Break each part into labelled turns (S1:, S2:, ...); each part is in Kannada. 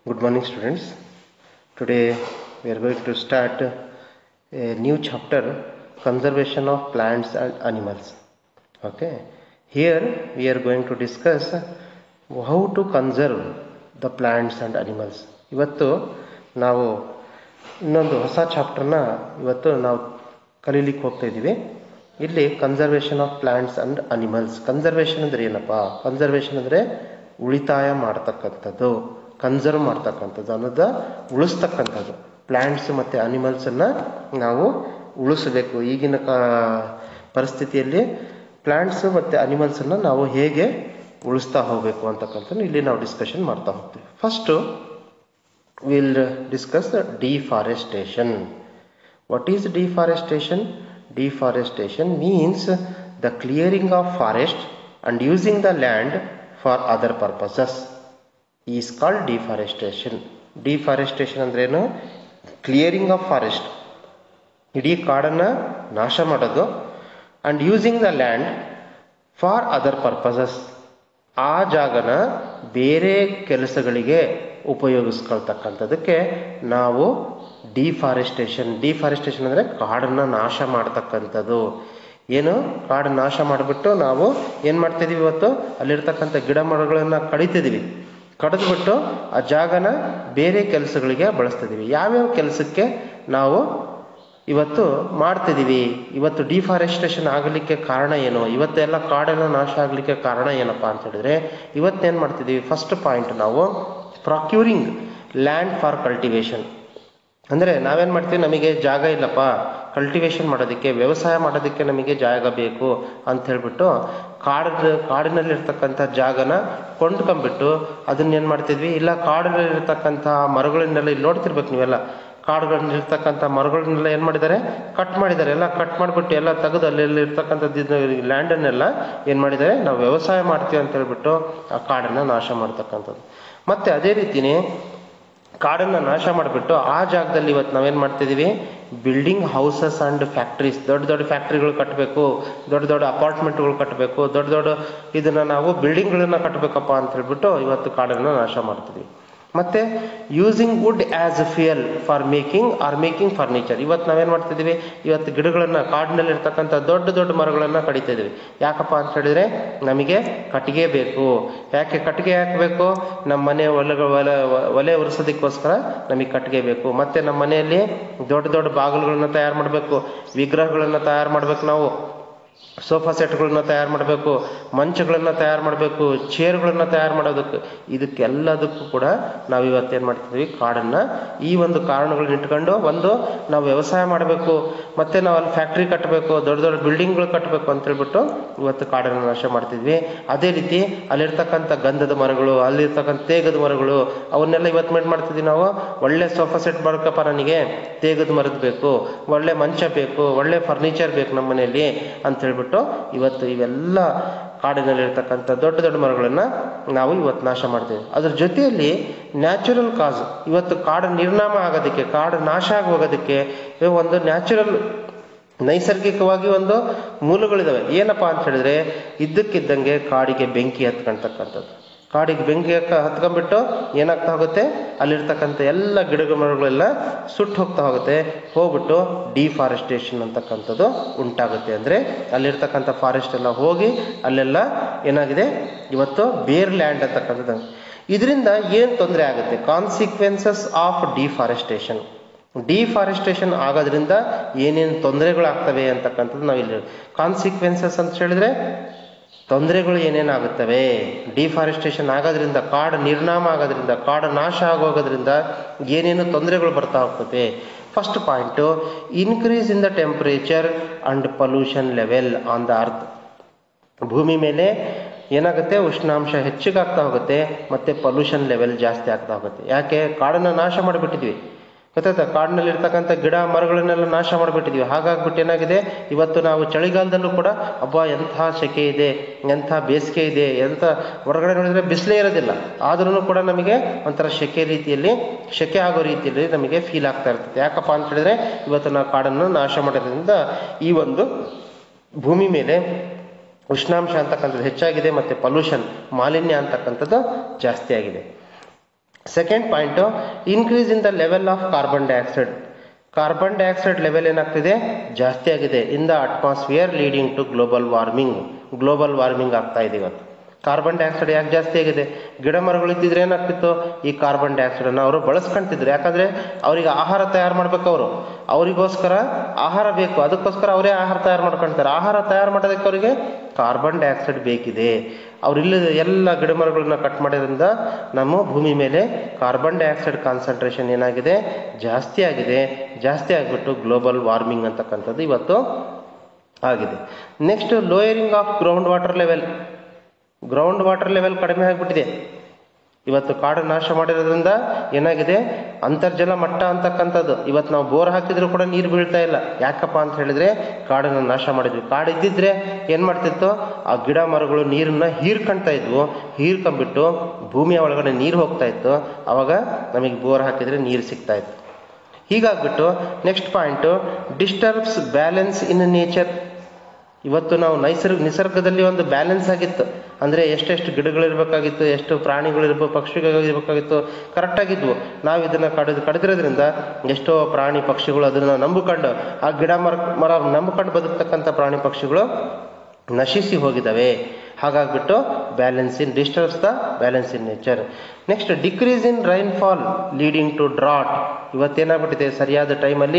S1: Good morning, students. Today we are going to start a new chapter Conservation of Plants and Animals. Okay, here we are going to discuss how to conserve the plants and animals. ಇವತ್ತು ನಾವು ಇನ್ನೊಂದು ಹೊಸ ಚಾಪ್ಟರ್ನ ಇವತ್ತು ನಾವು ಕಲೀಲಿಕ್ಕೆ ಹೋಗ್ತಾ ಇದ್ದೀವಿ ಇಲ್ಲಿ conservation of plants and animals conservation ಅಂದ್ರೆ ಏನಪ್ಪ ಕನ್ಸರ್ವೇಷನ್ ಅಂದ್ರೆ ಉಳಿತಾಯ ಮಾಡ್ತಕ್ಕಂಥದ್ದು ಕನ್ಸರ್ವ್ ಮಾಡ್ತಕ್ಕಂಥದ್ದು ಅನ್ನೋದ ಉಳಿಸ್ತಕ್ಕಂಥದ್ದು ಪ್ಲಾಂಟ್ಸ್ ಮತ್ತು ಅನಿಮಲ್ಸನ್ನು ನಾವು ಉಳಿಸಬೇಕು ಈಗಿನ ಕಾ ಪರಿಸ್ಥಿತಿಯಲ್ಲಿ ಪ್ಲಾಂಟ್ಸ್ ಮತ್ತು ಅನಿಮಲ್ಸನ್ನು ನಾವು ಹೇಗೆ ಉಳಿಸ್ತಾ ಹೋಗಬೇಕು ಅಂತಕ್ಕಂಥದ್ದು ಇಲ್ಲಿ ನಾವು ಡಿಸ್ಕಷನ್ ಮಾಡ್ತಾ ಹೋಗ್ತೀವಿ first will discuss deforestation what is deforestation deforestation means the clearing of forest and using the land for other purposes is called deforestation deforestation ಅಂದ್ರೇನು ಕ್ಲಿಯರಿಂಗ್ ಆಫ್ ಫಾರೆಸ್ಟ್ ಇಡೀ ಕಾಡನ್ನು ನಾಶ ಮಾಡೋದು and using the land for other purposes ಆ ಜಾಗನ ಬೇರೆ ಕೆಲಸಗಳಿಗೆ ಉಪಯೋಗಿಸ್ಕೊಳ್ತಕ್ಕಂಥದ್ದಕ್ಕೆ ನಾವು ಡಿಫಾರೆಸ್ಟೇಷನ್ ಡಿಫಾರೆಸ್ಟೇಷನ್ ಅಂದರೆ ಕಾಡನ್ನು ನಾಶ ಮಾಡ್ತಕ್ಕಂಥದ್ದು ಏನು ಕಾಡು ನಾಶ ಮಾಡಿಬಿಟ್ಟು ನಾವು ಏನು ಮಾಡ್ತಿದ್ದೀವಿ ಇವತ್ತು ಅಲ್ಲಿರ್ತಕ್ಕಂಥ ಗಿಡ ಮರಗಳನ್ನು ಕಡಿತಿದ್ದೀವಿ ಕಡಿದ್ಬಿಟ್ಟು ಆ ಜಾಗನ ಬೇರೆ ಕೆಲಸಗಳಿಗೆ ಬಳಸ್ತಿದ್ದೀವಿ ಯಾವ್ಯಾವ ಕೆಲಸಕ್ಕೆ ನಾವು ಇವತ್ತು ಮಾಡ್ತಿದ್ದೀವಿ ಇವತ್ತು ಡಿಫಾರೆಸ್ಟೇಷನ್ ಆಗಲಿಕ್ಕೆ ಕಾರಣ ಏನು ಇವತ್ತೆಲ್ಲ ಕಾಡೆಲ್ಲ ನಾಶ ಆಗಲಿಕ್ಕೆ ಕಾರಣ ಏನಪ್ಪ ಅಂತ ಹೇಳಿದ್ರೆ ಇವತ್ತೇನು ಮಾಡ್ತಿದ್ದೀವಿ ಫಸ್ಟ್ ಪಾಯಿಂಟ್ ನಾವು ಪ್ರೊಕ್ಯೂರಿಂಗ್ ಲ್ಯಾಂಡ್ ಫಾರ್ ಕಲ್ಟಿವೇಶನ್ ಅಂದರೆ ನಾವೇನು ಮಾಡ್ತೀವಿ ನಮಗೆ ಜಾಗ ಇಲ್ಲಪ್ಪ ಕಲ್ಟಿವೇಶನ್ ಮಾಡೋದಕ್ಕೆ ವ್ಯವಸಾಯ ಮಾಡೋದಕ್ಕೆ ನಮಗೆ ಜಾಗ ಬೇಕು ಅಂತ ಹೇಳ್ಬಿಟ್ಟು ಕಾಡು ಕಾಡಿನಲ್ಲಿರ್ತಕ್ಕಂಥ ಜಾಗನ ಕೊಂಡ್ಕೊಂಬಿಟ್ಟು ಅದನ್ನೇನು ಮಾಡ್ತಿದ್ವಿ ಇಲ್ಲ ಕಾಡಿನಲ್ಲಿರ್ತಕ್ಕಂಥ ಮರಗಳನ್ನೆಲ್ಲ ಇಲ್ಲಿ ನೋಡ್ತಿರ್ಬೇಕು ನೀವೆಲ್ಲ ಕಾಡುಗಳಲ್ಲಿರ್ತಕ್ಕಂಥ ಮರಗಳನ್ನೆಲ್ಲ ಏನು ಮಾಡಿದ್ದಾರೆ ಕಟ್ ಮಾಡಿದ್ದಾರೆ ಎಲ್ಲ ಕಟ್ ಮಾಡಿಬಿಟ್ಟು ಎಲ್ಲ ತೆಗೆದು ಅಲ್ಲಿ ಇರ್ತಕ್ಕಂಥದ್ದು ಲ್ಯಾಂಡನ್ನೆಲ್ಲ ಏನು ಮಾಡಿದ್ದಾರೆ ನಾವು ವ್ಯವಸಾಯ ಮಾಡ್ತೀವಿ ಅಂತ ಹೇಳ್ಬಿಟ್ಟು ಆ ಕಾಡನ್ನು ನಾಶ ಮಾಡ್ತಕ್ಕಂಥದ್ದು ಮತ್ತು ಅದೇ ರೀತಿಯೇ ಕಾಡನ್ನು ನಾಶ ಮಾಡಿಬಿಟ್ಟು ಆ ಜಾಗದಲ್ಲಿ ಇವತ್ತು ನಾವೇನು ಮಾಡ್ತಿದ್ದೀವಿ ಬಿಲ್ಡಿಂಗ್ ಹೌಸಸ್ ಆ್ಯಂಡ್ ಫ್ಯಾಕ್ಟ್ರೀಸ್ ದೊಡ್ಡ ದೊಡ್ಡ ಫ್ಯಾಕ್ಟ್ರಿಗಳು ಕಟ್ಟಬೇಕು ದೊಡ್ಡ ದೊಡ್ಡ ಅಪಾರ್ಟ್ಮೆಂಟ್ಗಳು ಕಟ್ಟಬೇಕು ದೊಡ್ಡ ದೊಡ್ಡ ಇದನ್ನು ನಾವು ಬಿಲ್ಡಿಂಗ್ಗಳನ್ನ ಕಟ್ಟಬೇಕಪ್ಪ ಅಂತ ಹೇಳ್ಬಿಟ್ಟು ಇವತ್ತು ಕಾಡನ್ನು ನಾಶ ಮಾಡ್ತಿದ್ದೀವಿ ಮತ್ತು using wood as a fuel for making or making furniture ಇವತ್ತು ನಾವೇನು ಮಾಡ್ತಿದ್ದೀವಿ ಇವತ್ತು ಗಿಡಗಳನ್ನು ಕಾಡಿನಲ್ಲಿರ್ತಕ್ಕಂಥ ದೊಡ್ಡ ದೊಡ್ಡ ಮರಗಳನ್ನು ಕಡಿತಿದ್ದೀವಿ ಯಾಕಪ್ಪ ಅಂತ ಹೇಳಿದ್ರೆ ನಮಗೆ ಕಟ್ಟಿಗೆ ಬೇಕು ಯಾಕೆ ಕಟ್ಟಿಗೆ ಹಾಕಬೇಕು ನಮ್ಮ ಮನೆ ಒಲೆ ಒಲೆ ಒಲೆ ಉರಿಸೋದಕ್ಕೋಸ್ಕರ ನಮಗೆ ಕಟ್ಟಿಗೆ ಬೇಕು ಮತ್ತು ನಮ್ಮ ಮನೆಯಲ್ಲಿ ದೊಡ್ಡ ದೊಡ್ಡ ಬಾಗಿಲುಗಳನ್ನ ತಯಾರು ಮಾಡಬೇಕು ವಿಗ್ರಹಗಳನ್ನು ತಯಾರು ಮಾಡಬೇಕು ನಾವು ಸೋಫಾ ಸೆಟ್ಗಳನ್ನ ತಯಾರು ಮಾಡಬೇಕು ಮಂಚಗಳನ್ನು ತಯಾರು ಮಾಡಬೇಕು ಚೇರ್ಗಳನ್ನು ತಯಾರು ಮಾಡೋದಕ್ಕೆ ಇದಕ್ಕೆಲ್ಲದಕ್ಕೂ ಕೂಡ ನಾವು ಇವತ್ತೇನು ಮಾಡ್ತಿದ್ವಿ ಕಾಡನ್ನು ಈ ಒಂದು ಕಾರಣಗಳನ್ನ ಇಟ್ಕೊಂಡು ಒಂದು ನಾವು ವ್ಯವಸಾಯ ಮಾಡಬೇಕು ಮತ್ತು ನಾವು ಅಲ್ಲಿ ಫ್ಯಾಕ್ಟ್ರಿ ಕಟ್ಟಬೇಕು ದೊಡ್ಡ ದೊಡ್ಡ ಬಿಲ್ಡಿಂಗ್ಗಳು ಕಟ್ಟಬೇಕು ಅಂತ ಹೇಳ್ಬಿಟ್ಟು ಇವತ್ತು ಕಾಡನ್ನು ನಾಶ ಮಾಡ್ತಿದ್ವಿ ಅದೇ ರೀತಿ ಅಲ್ಲಿರ್ತಕ್ಕಂಥ ಗಂಧದ ಮರಗಳು ಅಲ್ಲಿರ್ತಕ್ಕಂಥ ತೇಗದ ಮರಗಳು ಅವನ್ನೆಲ್ಲ ಇವತ್ತು ಮೇಟ್ ಮಾಡ್ತಿದ್ವಿ ನಾವು ಒಳ್ಳೆ ಸೋಫಾ ಸೆಟ್ ಬರ್ಕಪ್ಪ ನನಗೆ ತೇಗದ ಮರದ ಬೇಕು ಒಳ್ಳೆ ಮಂಚ ಬೇಕು ಒಳ್ಳೆ ಫರ್ನಿಚರ್ ಬೇಕು ನಮ್ಮ ಮನೆಯಲ್ಲಿ ಅಂತ ಹೇಳ್ಬಿಟ್ಟು ಇವತ್ತು ಇವೆಲ್ಲ ಕಾಡಿನಲ್ಲಿರ್ತಕ್ಕಂಥ ದೊಡ್ಡ ದೊಡ್ಡ ಮರಗಳನ್ನು ನಾವು ಇವತ್ತು ನಾಶ ಮಾಡ್ತೀವಿ ಅದ್ರ ಜೊತೆಯಲ್ಲಿ ನ್ಯಾಚುರಲ್ ಕಾಸ್ ಇವತ್ತು ಕಾಡು ನಿರ್ನಾಮ ಆಗೋದಕ್ಕೆ ಕಾಡು ನಾಶ ಆಗಿ ಹೋಗೋದಕ್ಕೆ ಒಂದು ನ್ಯಾಚುರಲ್ ನೈಸರ್ಗಿಕವಾಗಿ ಒಂದು ಮೂಲಗಳಿದಾವೆ ಏನಪ್ಪ ಅಂತ ಹೇಳಿದ್ರೆ ಇದ್ದಕ್ಕಿದ್ದಂಗೆ ಕಾಡಿಗೆ ಬೆಂಕಿ ಹತ್ಕೊಳ್ತಕ್ಕಂಥದ್ದು ಕಾಡಿಗೆ ಬೆಂಕಿ ಹತ್ಕೊಂಡ್ಬಿಟ್ಟು ಏನಾಗ್ತಾ ಹೋಗುತ್ತೆ ಅಲ್ಲಿರ್ತಕ್ಕಂಥ ಎಲ್ಲ ಗಿಡ ಮರಗಳೆಲ್ಲ ಸುಟ್ಟು ಹೋಗ್ತಾ ಹೋಗುತ್ತೆ ಹೋಗ್ಬಿಟ್ಟು ಡಿಫಾರೆಸ್ಟೇಷನ್ ಅಂತಕ್ಕಂಥದ್ದು ಉಂಟಾಗುತ್ತೆ ಅಂದರೆ ಅಲ್ಲಿರ್ತಕ್ಕಂಥ ಫಾರೆಸ್ಟ್ ಎಲ್ಲ ಹೋಗಿ ಅಲ್ಲೆಲ್ಲ ಏನಾಗಿದೆ ಇವತ್ತು ಬೇರ್ ಲ್ಯಾಂಡ್ ಅಂತಕ್ಕಂಥದ್ದು ಇದರಿಂದ ಏನು ತೊಂದರೆ ಆಗುತ್ತೆ ಕಾನ್ಸಿಕ್ವೆನ್ಸಸ್ ಆಫ್ ಡಿಫಾರೆಸ್ಟೇಷನ್ ಡಿಫಾರೆಸ್ಟೇಷನ್ ಆಗೋದ್ರಿಂದ ಏನೇನು ತೊಂದರೆಗಳಾಗ್ತವೆ ಅಂತಕ್ಕಂಥದ್ದು ನಾವು ಇಲ್ಲಿ ಕಾನ್ಸಿಕ್ವೆನ್ಸಸ್ ಅಂತ ಹೇಳಿದ್ರೆ ತೊಂದರೆಗಳು ಏನೇನಾಗುತ್ತವೆ ಡಿಫಾರೆಸ್ಟೇಷನ್ ಆಗೋದ್ರಿಂದ ಕಾಡು ನಿರ್ನಾಮ ಆಗೋದ್ರಿಂದ ಕಾಡು ನಾಶ ಆಗೋಗೋದ್ರಿಂದ ಏನೇನು ತೊಂದರೆಗಳು ಬರ್ತಾ ಹೋಗ್ತದೆ first point increase in the temperature and pollution level on the earth ಭೂಮಿ ಮೇಲೆ ಏನಾಗುತ್ತೆ ಉಷ್ಣಾಂಶ ಹೆಚ್ಚಿಗಾಗ್ತಾ ಹೋಗುತ್ತೆ ಮತ್ತು ಪೊಲ್ಯೂಷನ್ ಲೆವೆಲ್ ಜಾಸ್ತಿ ಆಗ್ತಾ ಹೋಗುತ್ತೆ ಯಾಕೆ ಕಾಡನ್ನು ನಾಶ ಮಾಡಿಬಿಟ್ಟಿದ್ವಿ ಗೊತ್ತಾಯ್ತಾ ಕಾಡಿನಲ್ಲಿರ್ತಕ್ಕಂಥ ಗಿಡ ಮರಗಳನ್ನೆಲ್ಲ ನಾಶ ಮಾಡಿಬಿಟ್ಟಿದ್ವಿ ಹಾಗಾಗ್ಬಿಟ್ಟು ಏನಾಗಿದೆ ಇವತ್ತು ನಾವು ಚಳಿಗಾಲದಲ್ಲೂ ಕೂಡ ಹಬ್ಬ ಎಂಥ ಸೆಕೆ ಇದೆ ಎಂಥ ಬೇಸಿಗೆ ಇದೆ ಎಂಥ ಹೊರಗಡೆ ನೋಡಿದರೆ ಬಿಸಿಲೇ ಇರೋದಿಲ್ಲ ಆದ್ರೂ ಕೂಡ ನಮಗೆ ಒಂಥರ ಸೆಕೆ ರೀತಿಯಲ್ಲಿ ಸೆಕೆ ಆಗೋ ರೀತಿಯಲ್ಲಿ ನಮಗೆ ಫೀಲ್ ಆಗ್ತಾ ಇರ್ತದೆ ಯಾಕಪ್ಪ ಅಂತ ಹೇಳಿದ್ರೆ ಇವತ್ತು ನಾವು ಕಾಡನ್ನು ನಾಶ ಮಾಡೋದ್ರಿಂದ ಈ ಒಂದು ಭೂಮಿ ಮೇಲೆ ಉಷ್ಣಾಂಶ ಅಂತಕ್ಕಂಥದ್ದು ಹೆಚ್ಚಾಗಿದೆ ಮತ್ತು ಪೊಲ್ಯೂಷನ್ ಮಾಲಿನ್ಯ ಅಂತಕ್ಕಂಥದ್ದು ಜಾಸ್ತಿ ಆಗಿದೆ second point increase in the level of carbon dioxide carbon dioxide level ಏನಾಗ್ತಿದೆ ಜಾಸ್ತಿ ಆಗಿದೆ in the atmosphere leading to global warming global warming ಆಗ್ತಾ ಇದೆ ಇವತ್ತು ಕಾರ್ಬನ್ ಡೈಆಕ್ಸೈಡ್ ಯಾಕೆ ಜಾಸ್ತಿ ಆಗಿದೆ ಗಿಡ ಮರಗಳು ಇದ್ದಿದ್ರೆ ಏನಾಗ್ತಿತ್ತು ಈ ಕಾರ್ಬನ್ ಡೈಆಕ್ಸೈಡನ್ನು ಅವರು ಬಳಸ್ಕೊಂತಿದ್ರು ಯಾಕಂದ್ರೆ ಅವರಿಗೆ ಆಹಾರ ತಯಾರು ಮಾಡ್ಬೇಕು ಅವರು ಅವರಿಗೋಸ್ಕರ ಆಹಾರ ಬೇಕು ಅದಕ್ಕೋಸ್ಕರ ಅವರೇ ಆಹಾರ ತಯಾರು ಮಾಡ್ಕೊಳ್ತಾರೆ ಆಹಾರ ತಯಾರು ಮಾಡೋದಕ್ಕೆ ಅವರಿಗೆ ಕಾರ್ಬನ್ ಡೈಆಕ್ಸೈಡ್ ಬೇಕಿದೆ ಅವರಿಲ್ಲದ ಎಲ್ಲ ಗಿಡ ಮರಗಳನ್ನ ಕಟ್ ಮಾಡೋದ್ರಿಂದ ನಮ್ಮ ಭೂಮಿ ಮೇಲೆ ಕಾರ್ಬನ್ ಡೈಆಕ್ಸೈಡ್ ಕಾನ್ಸಂಟ್ರೇಷನ್ ಏನಾಗಿದೆ ಜಾಸ್ತಿ ಆಗಿದೆ ಜಾಸ್ತಿ ಆಗಿಬಿಟ್ಟು ಗ್ಲೋಬಲ್ ವಾರ್ಮಿಂಗ್ ಅಂತಕ್ಕಂಥದ್ದು ಇವತ್ತು ಆಗಿದೆ next lowering of ground water level ground water level ಕಡಿಮೆ ಆಗಿಬಿಟ್ಟಿದೆ ಇವತ್ತು ಕಾಡು ನಾಶ ಮಾಡಿರೋದ್ರಿಂದ ಏನಾಗಿದೆ ಅಂತರ್ಜಲ ಮಟ್ಟ ಅಂತಕ್ಕಂಥದ್ದು ಇವತ್ತು ನಾವು ಬೋರ್ ಹಾಕಿದ್ರು ಕೂಡ ನೀರು ಬೀಳ್ತಾ ಇಲ್ಲ ಯಾಕಪ್ಪ ಅಂತ ಹೇಳಿದ್ರೆ ಕಾಡನ್ನು ನಾಶ ಮಾಡಿದ್ವಿ ಕಾಡು ಇದ್ದಿದ್ರೆ ಏನು ಮಾಡ್ತಿತ್ತು ಆ ಗಿಡ ಮರಗಳು ನೀರನ್ನ ಹೀರ್ಕೊಂತ ಇದ್ವು ಹೀರ್ಕೊಂಡ್ಬಿಟ್ಟು ಭೂಮಿಯ ಒಳಗಡೆ ನೀರು ಹೋಗ್ತಾ ಇತ್ತು ಅವಾಗ ನಮಗೆ ಬೋರ್ ಹಾಕಿದ್ರೆ ನೀರು ಸಿಗ್ತಾ ಇತ್ತು ಹೀಗಾಗ್ಬಿಟ್ಟು next point disturbs balance in nature ಇವತ್ತು ನಾವು ನೈಸರ್ಗ ನಿಸರ್ಗದಲ್ಲಿ ಒಂದು ಬ್ಯಾಲೆನ್ಸ್ ಆಗಿತ್ತು ಅಂದರೆ ಎಷ್ಟೆಷ್ಟು ಗಿಡಗಳಿರ್ಬೇಕಾಗಿತ್ತು ಎಷ್ಟು ಪ್ರಾಣಿಗಳಿರ್ಬೇಕು ಪಕ್ಷಿಗಳಿರ್ಬೇಕಾಗಿತ್ತು ಕರೆಕ್ಟಾಗಿದ್ವು ನಾವು ಇದನ್ನು ಕಡಿದು ಕಡಿದಿರೋದ್ರಿಂದ ಎಷ್ಟೋ ಪ್ರಾಣಿ ಪಕ್ಷಿಗಳು ಅದನ್ನು ನಂಬಿಕೊಂಡು ಆ ಗಿಡ ಮರ ಮರ ನಂಬಿಕೊಂಡು ಬದುಕ್ತಕ್ಕಂಥ ಪ್ರಾಣಿ ಪಕ್ಷಿಗಳು ನಶಿಸಿ ಹೋಗಿದ್ದಾವೆ ಹಾಗಾಗ್ಬಿಟ್ಟು balance in disturbs the balance in nature next decrease in rainfall leading to drought ಇವತ್ತೇನಾಗ್ಬಿಟ್ಟಿದೆ ಸರಿಯಾದ ಟೈಮಲ್ಲಿ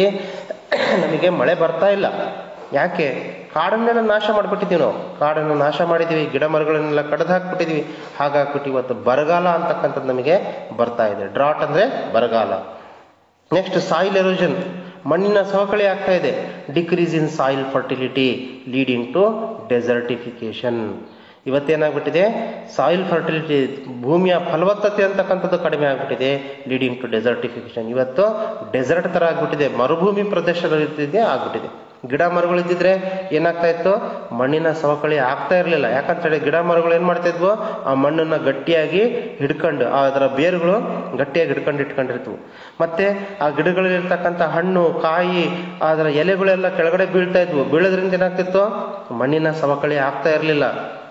S1: ನಮಗೆ ಮಳೆ ಬರ್ತಾ ಇಲ್ಲ ಯಾಕೆ ಕಾಡನ್ನೆಲ್ಲ ನಾಶ ಮಾಡಿಬಿಟ್ಟಿದ್ದೀವಿ ನಾವು ಕಾಡನ್ನು ನಾಶ ಮಾಡಿದ್ದೀವಿ ಗಿಡ ಮರಗಳನ್ನೆಲ್ಲ ಕಡ್ದು ಹಾಕ್ಬಿಟ್ಟಿದ್ದೀವಿ ಹಾಗಾಗ್ಬಿಟ್ಟು ಇವತ್ತು ಬರಗಾಲ ಅಂತಕ್ಕಂಥದ್ದು ನಮಗೆ ಬರ್ತಾ ಇದೆ ಡ್ರಾಟ್ ಅಂದರೆ ಬರಗಾಲ ನೆಕ್ಸ್ಟ್ ಸಾಯಿಲ್ ಎರೋಷನ್ ಮಣ್ಣಿನ ಸವಕಳಿ ಆಗ್ತಾ ಇದೆ decrease in soil fertility leading to desertification ಇವತ್ತೇನಾಗ್ಬಿಟ್ಟಿದೆ ಸಾಯಿಲ್ ಫರ್ಟಿಲಿಟಿ ಭೂಮಿಯ ಫಲವತ್ತತೆ ಅಂತಕ್ಕಂಥದ್ದು ಕಡಿಮೆ ಆಗ್ಬಿಟ್ಟಿದೆ ಲೀಡಿಂಗ್ ಟು ಡೆಸರ್ಟಿಫಿಕೇಶನ್ ಇವತ್ತು ಡೆಸರ್ಟ್ ಥರ ಆಗ್ಬಿಟ್ಟಿದೆ ಮರುಭೂಮಿ ಪ್ರದೇಶದಲ್ಲಿ ಆಗ್ಬಿಟ್ಟಿದೆ ಗಿಡ ಮರಗಳು ಇದ್ದಿದ್ರೆ ಏನಾಗ್ತಾ ಇತ್ತು ಮಣ್ಣಿನ ಸವಕಳಿ ಆಗ್ತಾ ಇರಲಿಲ್ಲ ಯಾಕಂತೇಳಿ ಗಿಡ ಮರಗಳು ಏನು ಮಾಡ್ತಾ ಇದ್ವು ಆ ಮಣ್ಣನ್ನು ಗಟ್ಟಿಯಾಗಿ ಹಿಡ್ಕೊಂಡು ಅದರ ಬೇರುಗಳು ಗಟ್ಟಿಯಾಗಿ ಹಿಡ್ಕೊಂಡು ಇಟ್ಕೊಂಡಿರ್ತೀವಿ ಮತ್ತೆ ಆ ಗಿಡಗಳಲ್ಲಿರ್ತಕ್ಕಂಥ ಹಣ್ಣು ಕಾಯಿ ಅದರ ಎಲೆಗಳೆಲ್ಲ ಕೆಳಗಡೆ ಬೀಳ್ತಾ ಇದ್ವು ಬೀಳೋದ್ರಿಂದ ಏನಾಗ್ತಿತ್ತು ಮಣ್ಣಿನ ಸವಕಳಿ ಆಗ್ತಾ ಇರಲಿಲ್ಲ